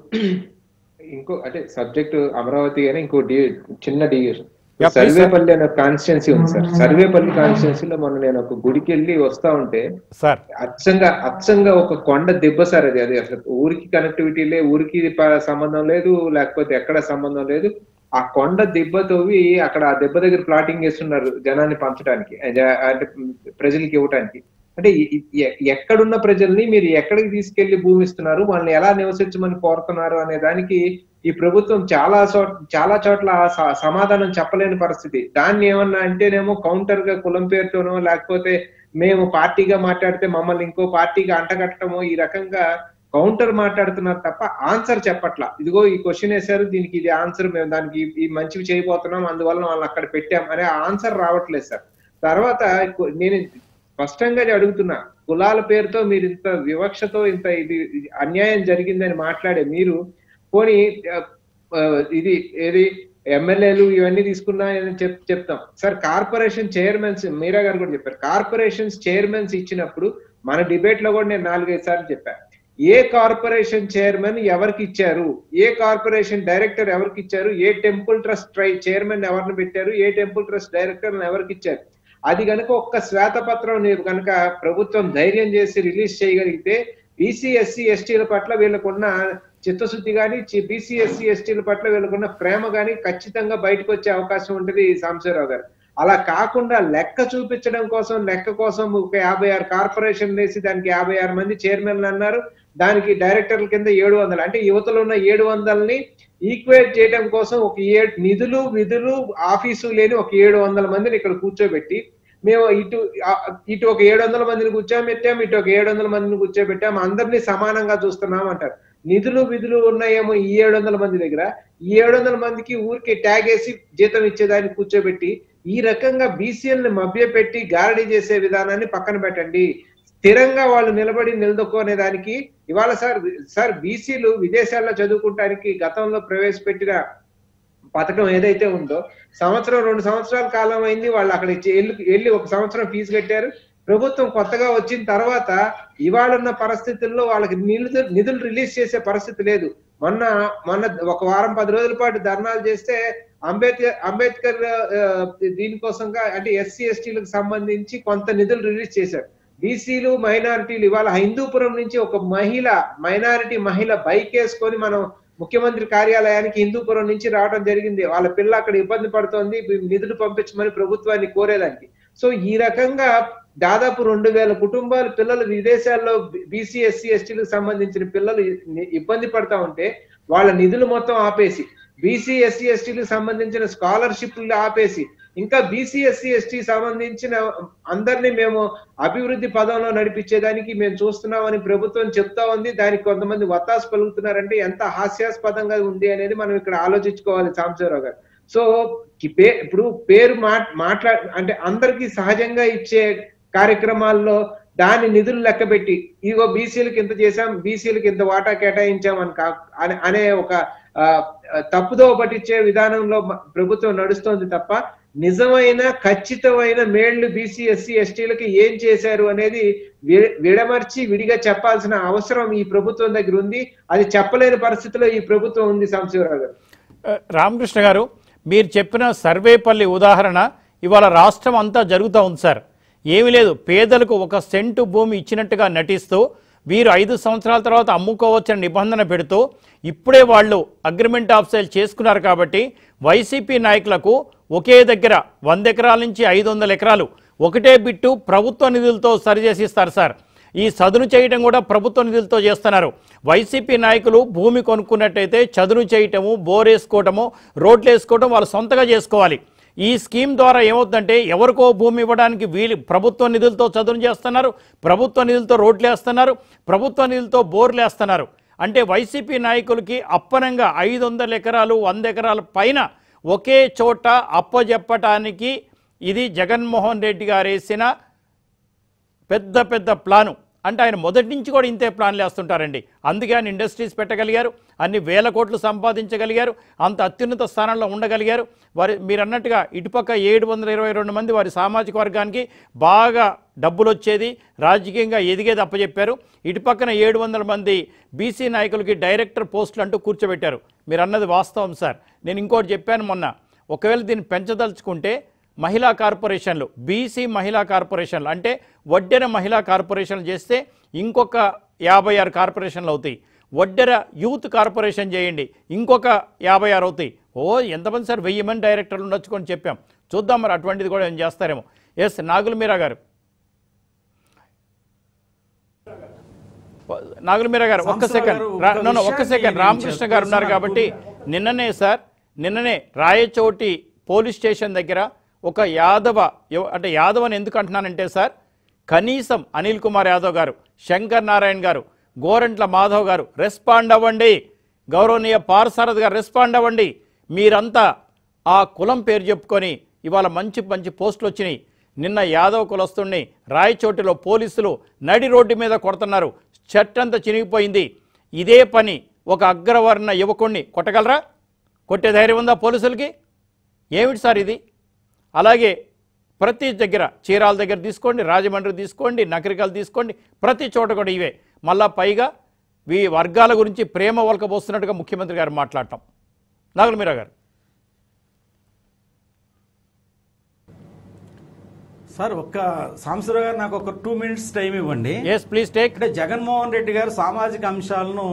ఇంకో అంటే సబ్జెక్ట్ అమరావతి అని ఇంకో డి చిన్న division Yeah, please, sir. Sarvepalli అనే కాన్స్టిట్యున్సీ ఉంది సార్ సర్వేపల్లి కాన్స్టిట్యున్సీలో మొన్న నేను ఒక గుడికి వెళ్ళి వస్తా ఉంటే సార్ అచ్చంగా అచ్చంగా ఒక కొండ దెబ్బ సార్ అది అది అసలు ఊరికి కనెక్టివిటీ లే ఊరికి ప- సంబంధం లేదు లేకపోతే ఎక్కడ సంబంధం లేదు ఆ కొండ దెబ్బతోవి అక్కడ ఆ దెబ్బ దగ్గర ప్లాటింగ్ చేస్తున్నారు జనాన్ని పంచడానికి జ- అంటే ప్రజలకి ఇవ్వటానికి అంటే ఈ- ఈ- ఎ- ఎక్కడున్న ప్రజల్ని మీరు ఎక్కడికి తీసుకెళ్లి భూమిస్తున్నారు వాళ్ళని ఎలా నివసించమని కోరుతున్నారు అనే దానికి ఈ ప్రభుత్వం చాలా చోట్ల చాలా చోట్ల స- సమాధానం చెప్పలేని పరిస్థితి దాన్ని ఏమన్నా అంటేనేమో కౌంటర్ గా కులం పేరుతోనో లేకపోతే మేము పార్టీగా మాట్లాడితే మమ్మల్ని ఇంకో పార్టీగా అంటగట్టడమో ఈ రకంగా కౌంటర్ మాట్లాడుతున్నారు తప్ప ఆన్సర్ చెప్పట్లా ఇదిగో ఈ క్వశ్చన్ వేశారు దీనికి ఇది ఆన్సర్ మేము దానికి ఈ- ఈ మంచివి చేయబోతున్నాం అందువల్ల వాళ్ళని అక్కడ పెట్టాం అనే ఆన్సర్ రావట్లేదు సార్ తర్వాత కు- నేను స్పష్టంగా అడుగుతున్నా కులాల పేరుతో మీరు ఇంత వివక్షతో ఇంత ఇది ఇది అన్యాయం జరిగిందని మాట్లాడే మీరు పోనీ ఆ, ఆ, ఇది ఏది ఎమ్మెల్యేలు ఇవన్నీ తీసుకున్నా అని చెప్ చెప్తాం సార్ కార్పొరేషన్ చైర్మన్స్ మీరా గారు కూడా చెప్పారు కార్పొరేషన్స్ చైర్మన్స్ ఇచ్చినప్పుడు మన డిబేట్ లో కూడా నేను నాలుగైదు సార్లు చెప్పాను ఏ కార్పొరేషన్ చైర్మన్ ఎవరికి ఇచ్చారు ఏ కార్పొరేషన్ డైరెక్టర్ ఎవరికి ఇచ్చారు ఏ టెంపుల్ ట్రస్ట్ ట్రై చైర్మన్ ఎవరిని పెట్టారు ఏ టెంపుల్ ట్రస్ట్ డైరెక్టర్ ఎవరికి ఇచ్చారు అది కనుక ఒక్క శ్వేతపత్రం మీరు కనుక ప్రభుత్వం ధైర్యం చేసి రిలీజ్ చేయగలిగితే బీసీ ఎస్సీ ఎస్టీల పట్ల వీళ్ళకున్న చిత్తశుద్ధి కానీ బీసీ ఎస్సీ ఎస్టీల పట్ల వీళ్ళకున్న ప్రేమ కానీ ఖచ్చితంగా బయటకు వచ్చే అవకాశం ఉంటుంది సాంబశివరావు గారు అలా కాకుండా లెక్క చూపించడం కోసం లెక్క కోసం ఒక యాభై ఆరు కార్పొరేషన్ వేసి దానికి యాభై ఆరు మంది చైర్మన్లు అన్నారు దానికి డైరెక్టర్ల కింద ఏడు వందలు అంటే యువతలో ఉన్న ఏడు వందలని ఈక్వేట్ చేయడం కోసం ఒక ఏడు నిధులు విధులు ఆఫీసు లేని ఒక ఏడు వందల మందిని ఇక్కడ కూర్చోబెట్టి మేము ఇటు ఆ, ఇటు ఒక ఏడు వందల మందిని కూర్చోబెట్టాం ఇటు ఒక ఏడు వందల మందిని కూర్చోబెట్టాం అందరినీ సమానంగా చూస్తున్నాం అంటారు నిధులు విధులు ఉన్నాయేమో ఈ ఏడు వందల మంది దగ్గర ఈ ఏడు వందల మందికి ఊరికి ట్యాగ్ వేసి జీతం ఇచ్చేదాన్ని కూర్చోబెట్టి ఈ రకంగా బీసీఎల్ని మభ్యపెట్టి గారడీ చేసే విధానాన్ని పక్కన పెట్టండి స్థిరంగా వాళ్ళు నిలబడి నిలదొక్కునే దానికి ఇవాళ సార్ సార్ బీసీలు విదేశాల్లో చదువుకుంటానికి గతంలో ప్రవేశపెట్టిన పథకం ఏదైతే ఉందో సంవత్సరం రెండు సంవత్సరాల కాలం అయింది వాళ్ళు అక్కడ ఇచ్చి వెళ్ళి వెళ్ళి ఒక సంవత్సరం ఫీజు కట్టారు ప్రభుత్వం కొత్తగా వచ్చిన తర్వాత ఇవాళ ఉన్న పరిస్థితుల్లో వాళ్ళకి నిధులు నిధులు రిలీజ్ చేసే పరిస్థితి లేదు మొన్న మొన్న ఒక వారం పది రోజుల పాటు ధర్నాలు చేస్తే అంబేద్కర్ అంబేద్కర్ ఆ, దీనికోసంగా అంటే ఎస్సీ ఎస్టీలకు సంబంధించి కొంత నిధులు రిలీజ్ చేశారు బీసీలు మైనారిటీలు ఇవాళ హిందూపురం నుంచి ఒక మహిళ మైనారిటీ మహిళ బైక్ వేసుకొని మనం ముఖ్యమంత్రి కార్యాలయానికి హిందూపురం నుంచి రావడం జరిగింది వాళ్ళ పిల్ల అక్కడ ఇబ్బంది పడుతోంది నిధులు పంపించమని ప్రభుత్వాన్ని కోరేదానికి సో ఈ రకంగా దాదాపు రెండు వేల కుటుంబాలు పిల్లలు విదేశాల్లో బీసీ ఎస్సీ ఎస్టీలకు సంబంధించిన పిల్లలు ఇ- ఇబ్బంది పడతా ఉంటే వాళ్ళ నిధులు మొత్తం ఆపేసి బీసీ ఎస్సీ ఎస్టీలకు సంబంధించిన స్కాలర్షిప్లు ఆపేసి ఇంకా బీసీ ఎస్సీ ఎస్టీ సంబంధించిన అందరినీ మేము అభివృద్ధి పదంలో నడిపించేదానికి మేము చూస్తున్నామని ప్రభుత్వం చెప్తా ఉంది దానికి కొంతమంది వత్తాసు పలుకుతున్నారంటే ఎంత హాస్యాస్పదంగా ఉంది అనేది మనం ఇక్కడ ఆలోచించుకోవాలి సాంబశివరావు గారు సో ఈ పే ఇప్పుడు పేరు మాట్ మాట్లా అంటే అందరికీ సహజంగా ఇచ్చే కార్యక్రమాల్లో దాని నిధులు లెక్కబెట్టి ఇదిగో బీసీలకు ఇంత చేశాం బీసీలకు ఇంత వాటా కేటాయించాం అని కా అనే- అనే ఒక ఆ, తప్పుదో పట్టించే విధానంలో మ- ప్రభుత్వం నడుస్తోంది తప్ప నిజమైన ఖచ్చితమైన మేళ్లు బీసీ ఎస్సీ ఎస్టీలకి ఏం చేశారు అనేది వి- విడమర్చి విడిగా చెప్పాల్సిన అవసరం ఈ ప్రభుత్వం దగ్గర ఉంది అది చెప్పలేని పరిస్థితిలో ఈ ప్రభుత్వం ఉంది సాంబశివరావు గారు ఆ, రామకృష్ణ గారు మీరు చెప్పిన సర్వేపల్లి ఉదాహరణ ఇవాళ రాష్ట్రం అంతా జరుగుతూ ఉంది సార్ ఏమీ లేదు పేదలకు ఒక సెంటు భూమి ఇచ్చినట్టుగా నటిస్తూ వీరు ఐదు సంవత్సరాల తర్వాత అమ్ముకోవచ్చని నిబంధన పెడుతూ ఇప్పుడే వాళ్ళు అగ్రిమెంట్ ఆఫ్ సేల్ చేసుకున్నారు కాబట్టి వైసీపీ నాయకులకు ఒకే దగ్గర వంద ఎకరాల నుంచి ఐదు వందల ఎకరాలు ఒకటే బిట్టు ప్రభుత్వ నిధులతో సరిచేసి ఇస్తారు సార్ ఈ చదును చేయటం కూడా ప్రభుత్వ నిధులతో చేస్తున్నారు వైసీపీ నాయకులు భూమి కొనుక్కున్నట్టయితే చదును చేయటము బోర్ వేసుకోవటము రోడ్లు వేసుకోవటం వాళ్ళు సొంతగా చేసుకోవాలి ఈ స్కీమ్ ద్వారా ఏమవుతుందంటే ఎవరికో భూమి ఇవ్వడానికి వీలు ప్రభుత్వ నిధులతో చదును చేస్తున్నారు ప్రభుత్వ నిధులతో రోడ్లు వేస్తున్నారు ప్రభుత్వ నిధులతో బోర్లు వేస్తున్నారు అంటే వైసీపీ నాయకులకి అప్పనంగా ఐదు వందల ఎకరాలు వంద ఎకరాల పైన ఒకే చోట అప్పజెప్పటానికి ఇది జగన్మోహన్ రెడ్డి గారు వేసిన పెద్ద పెద్ద ప్లాను అంటే ఆయన మొదటి నుంచి కూడా ఇంతే ప్లాన్లు వేస్తుంటారండి అందుకే ఆయన ఇండస్ట్రీస్ పెట్టగలిగారు అన్ని వేల కోట్లు సంపాదించగలిగారు అంత అత్యున్నత స్థానంలో ఉండగలిగారు వారి మీరు అన్నట్టుగా ఇటుపక్క ఏడు వందల ఇరవై రెండు మంది వారి సామాజిక వర్గానికి బాగా డబ్బులు వచ్చేది రాజకీయంగా ఎదిగేది అప్పచెప్పారు ఇటుపక్కన ఏడు వందల మంది బీసీ నాయకులకి డైరెక్టర్ పోస్టులు అంటూ కూర్చోబెట్టారు మీరు అన్నది వాస్తవం సార్ నేను ఇంకోటి చెప్పాను మొన్న ఒకవేళ దీన్ని పెంచదలుచుకుంటే మహిళా కార్పొరేషన్లు బీసీ మహిళా కార్పొరేషన్లు అంటే వడ్డెర మహిళా కార్పొరేషన్లు చేస్తే ఇంకొక యాభై ఆరు కార్పొరేషన్లు అవుతాయి వడ్డెర యూత్ కార్పొరేషన్ చేయండి ఇంకొక యాభై ఆరు అవుతాయి ఓ ఎంతమంది సార్ వెయ్యి మంది డైరెక్టర్లు ఉండొచ్చు అని చెప్పాం చూద్దాం మరి అటువంటిది కూడా ఏం చేస్తారేమో ఎస్ నాగుల మీరా గారు నాగుల మీరా గారు ఒక్క సంస్థ సెకండ్ గారు రా- ఒక్క నో, నో, ఒక్క విషయాన్ని సెకండ్ నేను రామకృష్ణ గారు ఉన్నారు చెప్తున్నాను. కాబట్టి నిన్ననే సార్ నిన్ననే రాయచోటి పోలీస్ స్టేషన్ దగ్గర ఒక యాదవ ఎవ- అంటే యాదవ్ అని ఎందుకు అంటున్నానంటే సార్ కనీసం అనిల్ కుమార్ యాదవ్ గారు శంకర్ నారాయణ గారు గోరంట్ల మాధవ్ గారు రెస్పాండ్ అవ్వండి గౌరవనీయ పార్సారథ్ గారు రెస్పాండ్ అవ్వండి మీరంతా ఆ కులం పేరు చెప్పుకొని ఇవాళ మంచి మంచి పోస్టులు వచ్చినాయి నిన్న యాదవ్ కులస్తుణ్ణి రాయచోటిలో పోలీసులు నడి రోడ్డు మీద కొడుతున్నారు షర్ట్ అంతా చినిగిపోయింది ఇదే పని ఒక అగ్రవర్ణ యువకుణ్ణి కొట్టగలరా కొట్టే ధైర్యం ఉందా పోలీసులకి ఏమిటి సార్ ఇది అలాగే ప్రతి దగ్గర చీరాల దగ్గర తీసుకోండి రాజమండ్రి తీసుకోండి నగరికలు తీసుకోండి ప్రతి చోట కూడా ఇవే మళ్ళా పైగా ఈ వర్గాల గురించి ప్రేమ వలకబోస్తున్నట్టుగా ముఖ్యమంత్రి గారు మాట్లాడటం నాగుల మీరా గారు సార్ ఒక్క సాంసరావు గారు నాకు ఒక టూ మినిట్స్ టైం ఇవ్వండి ఎస్ ప్లీజ్ టేక్ అంటే జగన్మోహన్ రెడ్డి గారు సామాజిక అంశాలను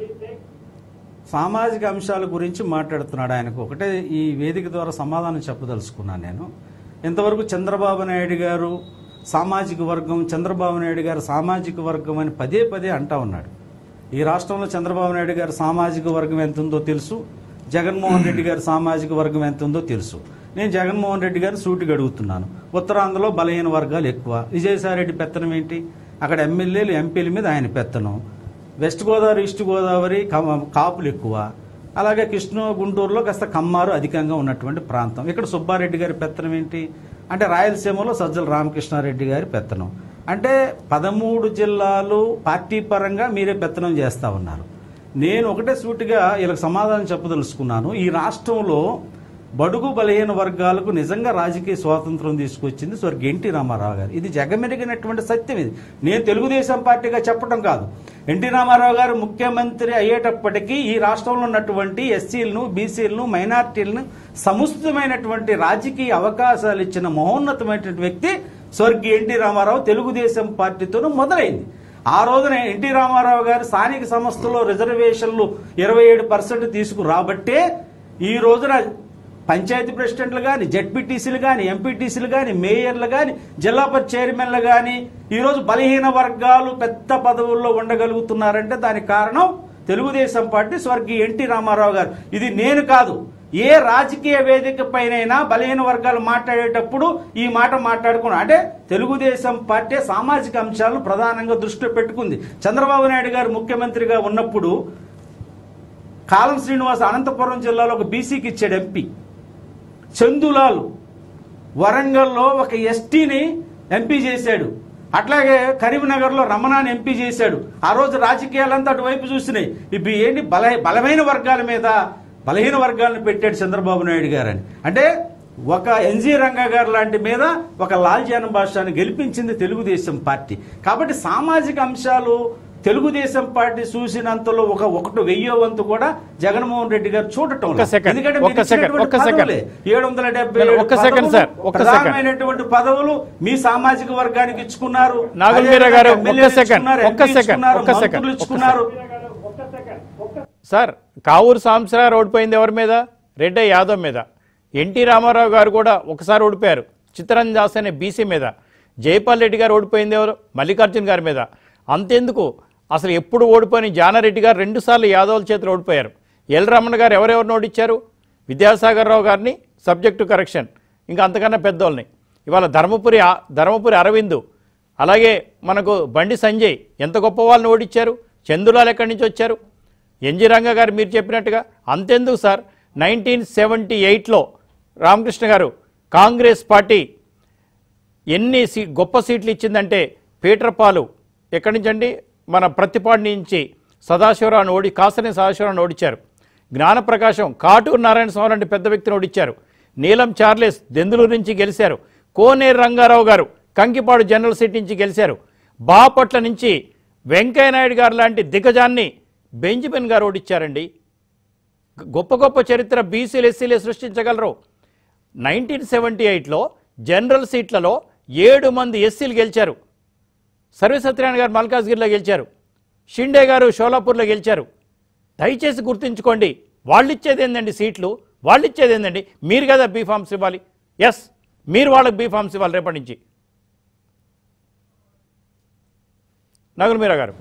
సామాజిక అంశాల గురించి మాట్లాడుతున్నాడు ఆయనకు ఒకటే ఈ వేదిక ద్వారా సమాధానం చెప్పదలుచుకున్నాను నేను ఇంతవరకు చంద్రబాబు నాయుడు గారు సామాజిక వర్గం చంద్రబాబు నాయుడు గారు సామాజిక వర్గం అని పదే పదే అంటా ఉన్నాడు ఈ రాష్ట్రంలో చంద్రబాబు నాయుడు గారు సామాజిక వర్గం ఎంత ఉందో తెలుసు జగన్మోహన్ రెడ్డి గారి సామాజిక వర్గం ఎంత ఉందో తెలుసు నేను జగన్మోహన్ రెడ్డి గారిని సూటిగా అడుగుతున్నాను ఉత్తరాంధ్రలో బలహీన వర్గాలు ఎక్కువ విజయసాయి రెడ్డి పెత్తనం ఏంటి అక్కడ ఎమ్మెల్యేలు ఎంపీల మీద ఆయన పెత్తనం వెస్ట్ గోదావరి ఈస్ట్ గోదావరి కమ- కాపులు ఎక్కువ అలాగే కృష్ణ గుంటూరులో కాస్త కమ్మారు అధికంగా ఉన్నటువంటి ప్రాంతం ఇక్కడ సుబ్బారెడ్డి గారి పెత్తనం ఏంటి అంటే రాయలసీమలో సజ్జల రామకృష్ణారెడ్డి గారి పెత్తనం అంటే పదమూడు జిల్లాలు పార్టీ పరంగా మీరే పెత్తనం చేస్తా ఉన్నారు నేను ఒకటే సూటిగా వీళ్ళకి సమాధానం చెప్పదలుచుకున్నాను ఈ రాష్ట్రంలో బడుగు బలహీన వర్గాలకు నిజంగా రాజకీయ స్వాతంత్రం తీసుకొచ్చింది స్వర్గ ఎన్టీ రామారావు గారు ఇది జగమెరిగినటువంటి సత్యం ఇది నేను తెలుగుదేశం పార్టీగా చెప్పడం కాదు ఎన్టీ రామారావు గారు ముఖ్యమంత్రి అయ్యేటప్పటికీ ఈ రాష్ట్రంలో ఉన్నటువంటి ఎస్సీలను బీసీలను మైనార్టీలను సముచితమైనటువంటి రాజకీయ అవకాశాలు ఇచ్చిన మహోన్నతమైనటువంటి వ్యక్తి స్వర్గీయ ఎన్టీ రామారావు తెలుగుదేశం పార్టీతోనూ మొదలైంది ఆ రోజున ఎన్టీ రామారావు గారు స్థానిక సంస్థలో రిజర్వేషన్లు ఇరవై ఏడు పర్సెంట్ తీసుకురాబట్టే ఈ రోజున పంచాయతీ ప్రెసిడెంట్లు కానీ జడ్పీటీసీలు కానీ ఎంపీటీసీలు కానీ మేయర్లు కానీ జిల్లా పరిషత్ చైర్మన్లు కానీ ఈరోజు బలహీన వర్గాలు పెద్ద పదవుల్లో ఉండగలుగుతున్నారంటే దానికి కారణం తెలుగుదేశం పార్టీ స్వర్గీయ ఎన్టీ రామారావు గారు ఇది నేను కాదు ఏ రాజకీయ వేదిక పైనైనా బలహీన వర్గాలు మాట్లాడేటప్పుడు ఈ మాట మాట్లాడుకున్నాం అంటే తెలుగుదేశం పార్టీ సామాజిక అంశాలను ప్రధానంగా దృష్టిలో పెట్టుకుంది చంద్రబాబు నాయుడు గారు ముఖ్యమంత్రిగా ఉన్నప్పుడు కాలం శ్రీనివాస్ అనంతపురం జిల్లాలో ఒక బీసీకి ఇచ్చాడు ఎంపీ చందులాలు వరంగల్లో ఒక ఎస్టీని ఎంపీ చేశాడు అట్లాగే కరీంనగర్లో రమణాన్ని ఎంపీ చేశాడు ఆ రోజు రాజకీయాలంతా అటువైపు చూసినాయి ఇప్పుడు ఏంటి బల బలమైన వర్గాల మీద బలహీన వర్గాలను పెట్టాడు చంద్రబాబు నాయుడు గారని అంటే ఒక ఎన్జీ రంగా గారు లాంటి మీద ఒక లాల్జానం భాషను గెలిపించింది తెలుగుదేశం పార్టీ కాబట్టి సామాజిక అంశాలు తెలుగుదేశం పార్టీ చూసినంతలో ఒక ఒకటి వెయ్యో వంతు కూడా జగన్మోహన్ రెడ్డి గారు చూడటం ఒక్క second, ఎందుకంటే ఒక్క second, ఒక్క second. ఏడు వందల డెబ్బై ఒక్క second, sir, ఒక్క second. ప్రధానమైనటువంటి పదవులు మీ సామాజిక వర్గానికి ఇచ్చుకున్నారు నాగుల్ మీరా గారు, అదేవిధంగా ఒక్క ఎమ్మెల్యేలు second, ఇచ్చుకున్నారు, ఒక్క ఎంపీ second, ఇచ్చుకున్నారు, ఒక్క second, మంత్రులు ఒక్క ఇచ్చుకున్నారు సార్ కావూరు సాంబశివరావు ఓడిపోయింది ఎవరి మీద రెడ్డి యాదవ్ మీద ఎన్టీ రామారావు గారు కూడా ఒకసారి ఓడిపోయారు చిత్తరంజన్ దాస్ అనే బీసీ మీద జైపాల్ రెడ్డి గారు ఓడిపోయింది ఎవరు మల్లికార్జున్ గారి మీద అంతెందుకు అసలు ఎప్పుడు ఓడిపోయిన జానారెడ్డి గారు రెండుసార్లు యాదవుల చేతులు ఓడిపోయారు ఎల్ రమణ గారు ఎవరెవరిని ఓడించారు విద్యాసాగర్ రావు గారిని సబ్జెక్టు కరెక్షన్ ఇంకా అంతకన్నా పెద్దోళ్ళని ఇవాళ ధర్మపురి ఆ- ధర్మపురి అరవిందు అలాగే మనకు బండి సంజయ్ ఎంత గొప్ప వాళ్ళని ఓడించారు చందులాల్ ఎక్కడి నుంచి వచ్చారు ఎన్జి రంగ గారు మీరు చెప్పినట్టుగా అంతెందుకు సార్ నైన్టీన్ సెవెంటీ ఎయిట్లో రామకృష్ణ గారు కాంగ్రెస్ పార్టీ ఎన్ని సీ గొప్ప సీట్లు ఇచ్చిందంటే పీటర్పాలు ఎక్కడి నుంచి అండి మన ప్రతిపాడు నుంచి సదాశివరావుని ఓడి కాసని సదాశివరావుని ఓడించారు జ్ఞానప్రకాశం కాటూరు నారాయణ స్వామి లాంటి పెద్ద వ్యక్తిని ఓడించారు నీలం చార్లెస్ దెందులూరు నుంచి గెలిచారు కోనేరు రంగారావు గారు కంకిపాడు జనరల్ సీట్ నుంచి గెలిచారు బాపట్ల నుంచి వెంకయ్యనాయుడు గారు లాంటి దిగ్గజాన్ని బెంజమిన్ గారు ఓడించారండి గొప్ప గొప్ప చరిత్ర బీసీలు ఎస్సీలే సృష్టించగలరు నైన్టీన్ సెవెంటీ ఎయిట్లో జనరల్ సీట్లలో ఏడు మంది ఎస్సీలు గెలిచారు సర్వసత్యనారాయణ గారు మల్కాజ్గిరిలో గెలిచారు షిండే గారు షోలాపూర్లో గెలిచారు దయచేసి గుర్తుంచుకోండి వాళ్ళు ఇచ్చేది ఏందండి సీట్లు వాళ్ళు ఇచ్చేది ఏందండి మీరు కదా బీ ఫామ్స్ ఇవ్వాలి ఎస్ మీరు వాళ్ళకి బీ ఫామ్స్ ఇవ్వాలి రేపటి నుంచి నగులు మీరా గారు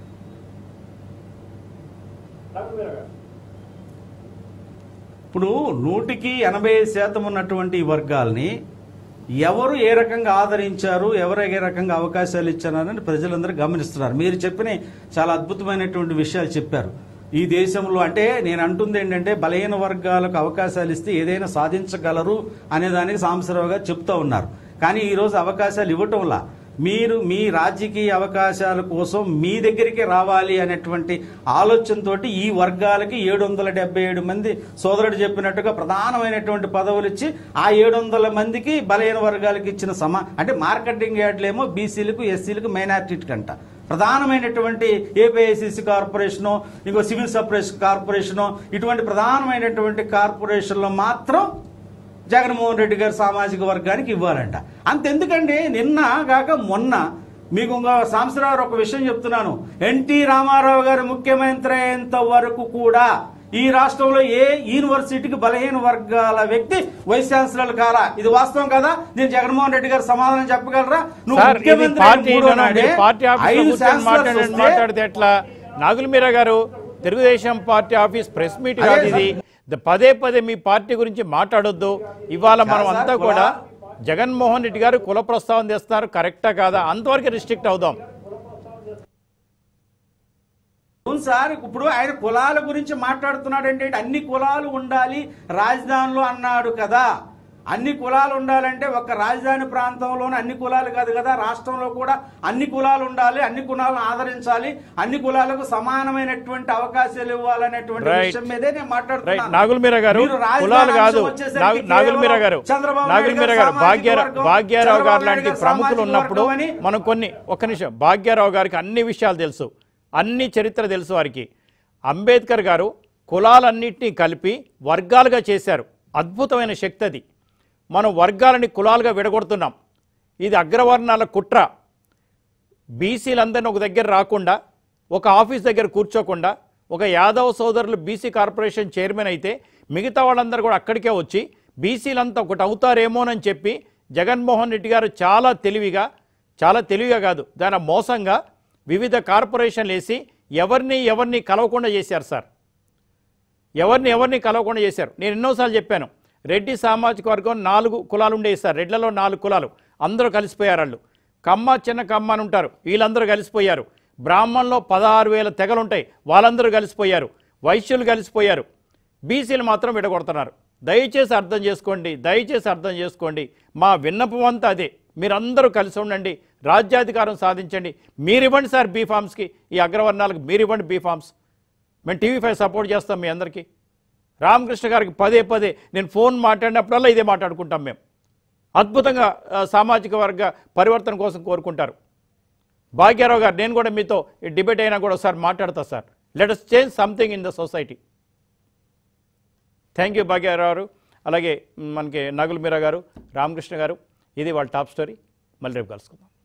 ఇప్పుడు నూటికి ఎనభై శాతం ఉన్నటువంటి ఈ వర్గాల్ని ఎవరు ఏ రకంగా ఆదరించారు ఎవరు ఏ రకంగా అవకాశాలు ఇచ్చారని ప్రజలందరూ గమనిస్తున్నారు మీరు చెప్పిన చాలా అద్భుతమైనటువంటి విషయాలు చెప్పారు ఈ దేశంలో అంటే నేను అంటుంది ఏంటంటే బలహీన వర్గాలకు అవకాశాలు ఇస్తే ఏదైనా సాధించగలరు అనే దానికి సాంబశివరావు గారు చెప్తూ ఉన్నారు కానీ ఈరోజు అవకాశాలు ఇవ్వటంలా మీరు మీ రాజకీయ అవకాశాల కోసం మీ దగ్గరికి రావాలి అనేటువంటి ఆలోచనతోటి ఈ వర్గాలకి ఏడు వందల డెబ్బై ఏడు మంది సోదరుడు చెప్పినట్టుగా ప్రధానమైనటువంటి పదవులు ఇచ్చి ఆ ఏడు వందల మందికి బలహీన వర్గాలకు ఇచ్చిన సమా అంటే మార్కెటింగ్ యార్డ్లేమో బీసీలకు ఎస్సీలకు మైనార్టీకి అంట ప్రధానమైనటువంటి ఏపీఐసిసి కార్పొరేషను ఇంకో సివిల్ సప్లైస్ కార్పొరేషను ఇటువంటి ప్రధానమైనటువంటి కార్పొరేషన్లో మాత్రం జగన్మోహన్ రెడ్డి గారు సామాజిక వర్గానికి ఇవ్వాలంట అంతెందుకండి నిన్న కాక మొన్న మీకు ఇంకో సాంబశివరావు ఒక విషయం చెప్తున్నాను ఎన్టీ రామారావు గారు ముఖ్యమంత్రి అయ్యేంత వరకు కూడా ఈ రాష్ట్రంలో ఏ యూనివర్సిటీకి బలహీన వర్గాల వ్యక్తి వైస్ ఛాన్సలర్ కారా ఇది వాస్తవం కదా నేను జగన్మోహన్ రెడ్డి గారు సమాధానం చెప్పగలరా సార్ ఇది ముఖ్యమంత్రి పార్టీ అయిన మూడో నాడే పార్టీ ఆఫీస్లో ఐదు కూర్చొని ఛాన్సలర్స్ మాట్లాడండి వస్తే మాట్లాడితే ఎట్లా నాగుల్ మీరా గారు Telugu Desam party office press meet అదే కాదు ఇది ద- పదే పదే మీ పార్టీ గురించి మాట్లాడొద్దు ఇవాళ మనం కాదు సార్, అంతా కుల- కూడా జగన్మోహన్ రెడ్డి గారు కుల ప్రస్తావన చేస్తున్నారు కరెక్టా కాదా అంతవరకు రిస్ట్రిక్ట్ అవుదాం అవును సార్ ఇప్పుడు ఆయన కులాల గురించి మాట్లాడుతున్నాడు అంటే అన్ని కులాలు ఉండాలి రాజధానిలో అన్నాడు కదా అన్ని కులాలు ఉండాలంటే ఒక రాజధాని ప్రాంతంలోనే అన్ని కులాలు కాదు కదా రాష్ట్రంలో కూడా అన్ని కులాలు ఉండాలి అన్ని కులాలను ఆదరించాలి అన్ని కులాలకు సమానమైనటువంటి అవకాశాలు ఇవ్వాలనేటువంటి Right. విషయం మీదే నేను రైట్ మాట్లాడుతున్నాను నాగుల్ మీరా గారు మీరు రాజధాని కులాలు కాదు అంశం వచ్చేసరికి నాగు- నాగుల్ మీరా గారు కేవలం చంద్రబాబు నాగుల్ నాయుడు మీరా గారు గారు సామాజిక భాగ్యరా వర్గం, భాగ్యారావు గారు చంద్రబాబు లాంటి నాయుడు గారు ప్రముఖులు సామాజిక ఉన్నప్పుడు వర్గం అని మనం కొన్ని ఒక్క నిమిషం భాగ్యారావు గారికి అన్ని విషయాలు తెలుసు అన్ని చరిత్ర తెలుసు వారికి అంబేద్కర్ గారు కులాలన్నింటినీ కలిపి వర్గాలుగా చేశారు అద్భుతమైన శక్తి అది మనం వర్గాలని కులాలుగా విడగొడుతున్నాం ఇది అగ్రవర్ణాల కుట్ర బీసీలందరినీ ఒక దగ్గర రాకుండా ఒక ఆఫీస్ దగ్గర కూర్చోకుండా ఒక యాదవ్ సోదరులు బీసీ కార్పొరేషన్ చైర్మన్ అయితే మిగతా వాళ్ళందరూ కూడా అక్కడికే వచ్చి బీసీలంతా ఒకటి అవుతారేమోనని చెప్పి జగన్మోహన్ రెడ్డి గారు చాలా తెలివిగా చాలా తెలివిగా కాదు దాని మోసంగా వివిధ కార్పొరేషన్లు వేసి ఎవరిని ఎవరిని కలవకుండా చేశారు సార్ ఎవరిని ఎవరిని కలవకుండా చేశారు నేను ఎన్నోసార్లు చెప్పాను రెడ్డి సామాజిక వర్గం నాలుగు కులాలు ఉండేవి సార్ రెడ్లలో నాలుగు కులాలు అందరూ కలిసిపోయారు వాళ్ళు కమ్మ చిన్న కమ్మ అని ఉంటారు వీళ్ళందరూ కలిసిపోయారు బ్రాహ్మణంలో పదహారు వేల తెగలు ఉంటాయి వాళ్ళందరూ కలిసిపోయారు వైశ్యులు కలిసిపోయారు బీసీలు మాత్రం విడగొడుతున్నారు దయచేసి అర్థం చేసుకోండి దయచేసి అర్థం చేసుకోండి మా విన్నపం అంతా అదే మీరందరూ కలిసి ఉండండి రాజ్యాధికారం సాధించండి మీరు ఇవ్వండి సార్ బీ ఫామ్స్కి ఈ అగ్రవర్ణాలకు మీరు ఇవ్వండి బీ ఫామ్స్ మేము టీవీ ఫైవ్ సపోర్ట్ చేస్తాం మీ అందరికీ రామకృష్ణ గారికి పదే పదే నేను ఫోన్ మాట్లాడినప్పుడల్లా ఇదే మాట్లాడుకుంటాం మేము అద్భుతంగా ఆ, సామాజిక వర్గ పరివర్తన కోసం కోరుకుంటారు భాగ్యారావు గారు నేను కూడా మీతో ఈ డిబేట్ అయినా కూడా ఒకసారి మాట్లాడతా sir let us change something in the society thank you Bhagyarao గారు అలాగే మ్, మనకి నగుల్ మీరా గారు రామకృష్ణ గారు ఇది వాళ్ళ టాప్ స్టోరీ మళ్ళీ రేపు కలుసుకుందాం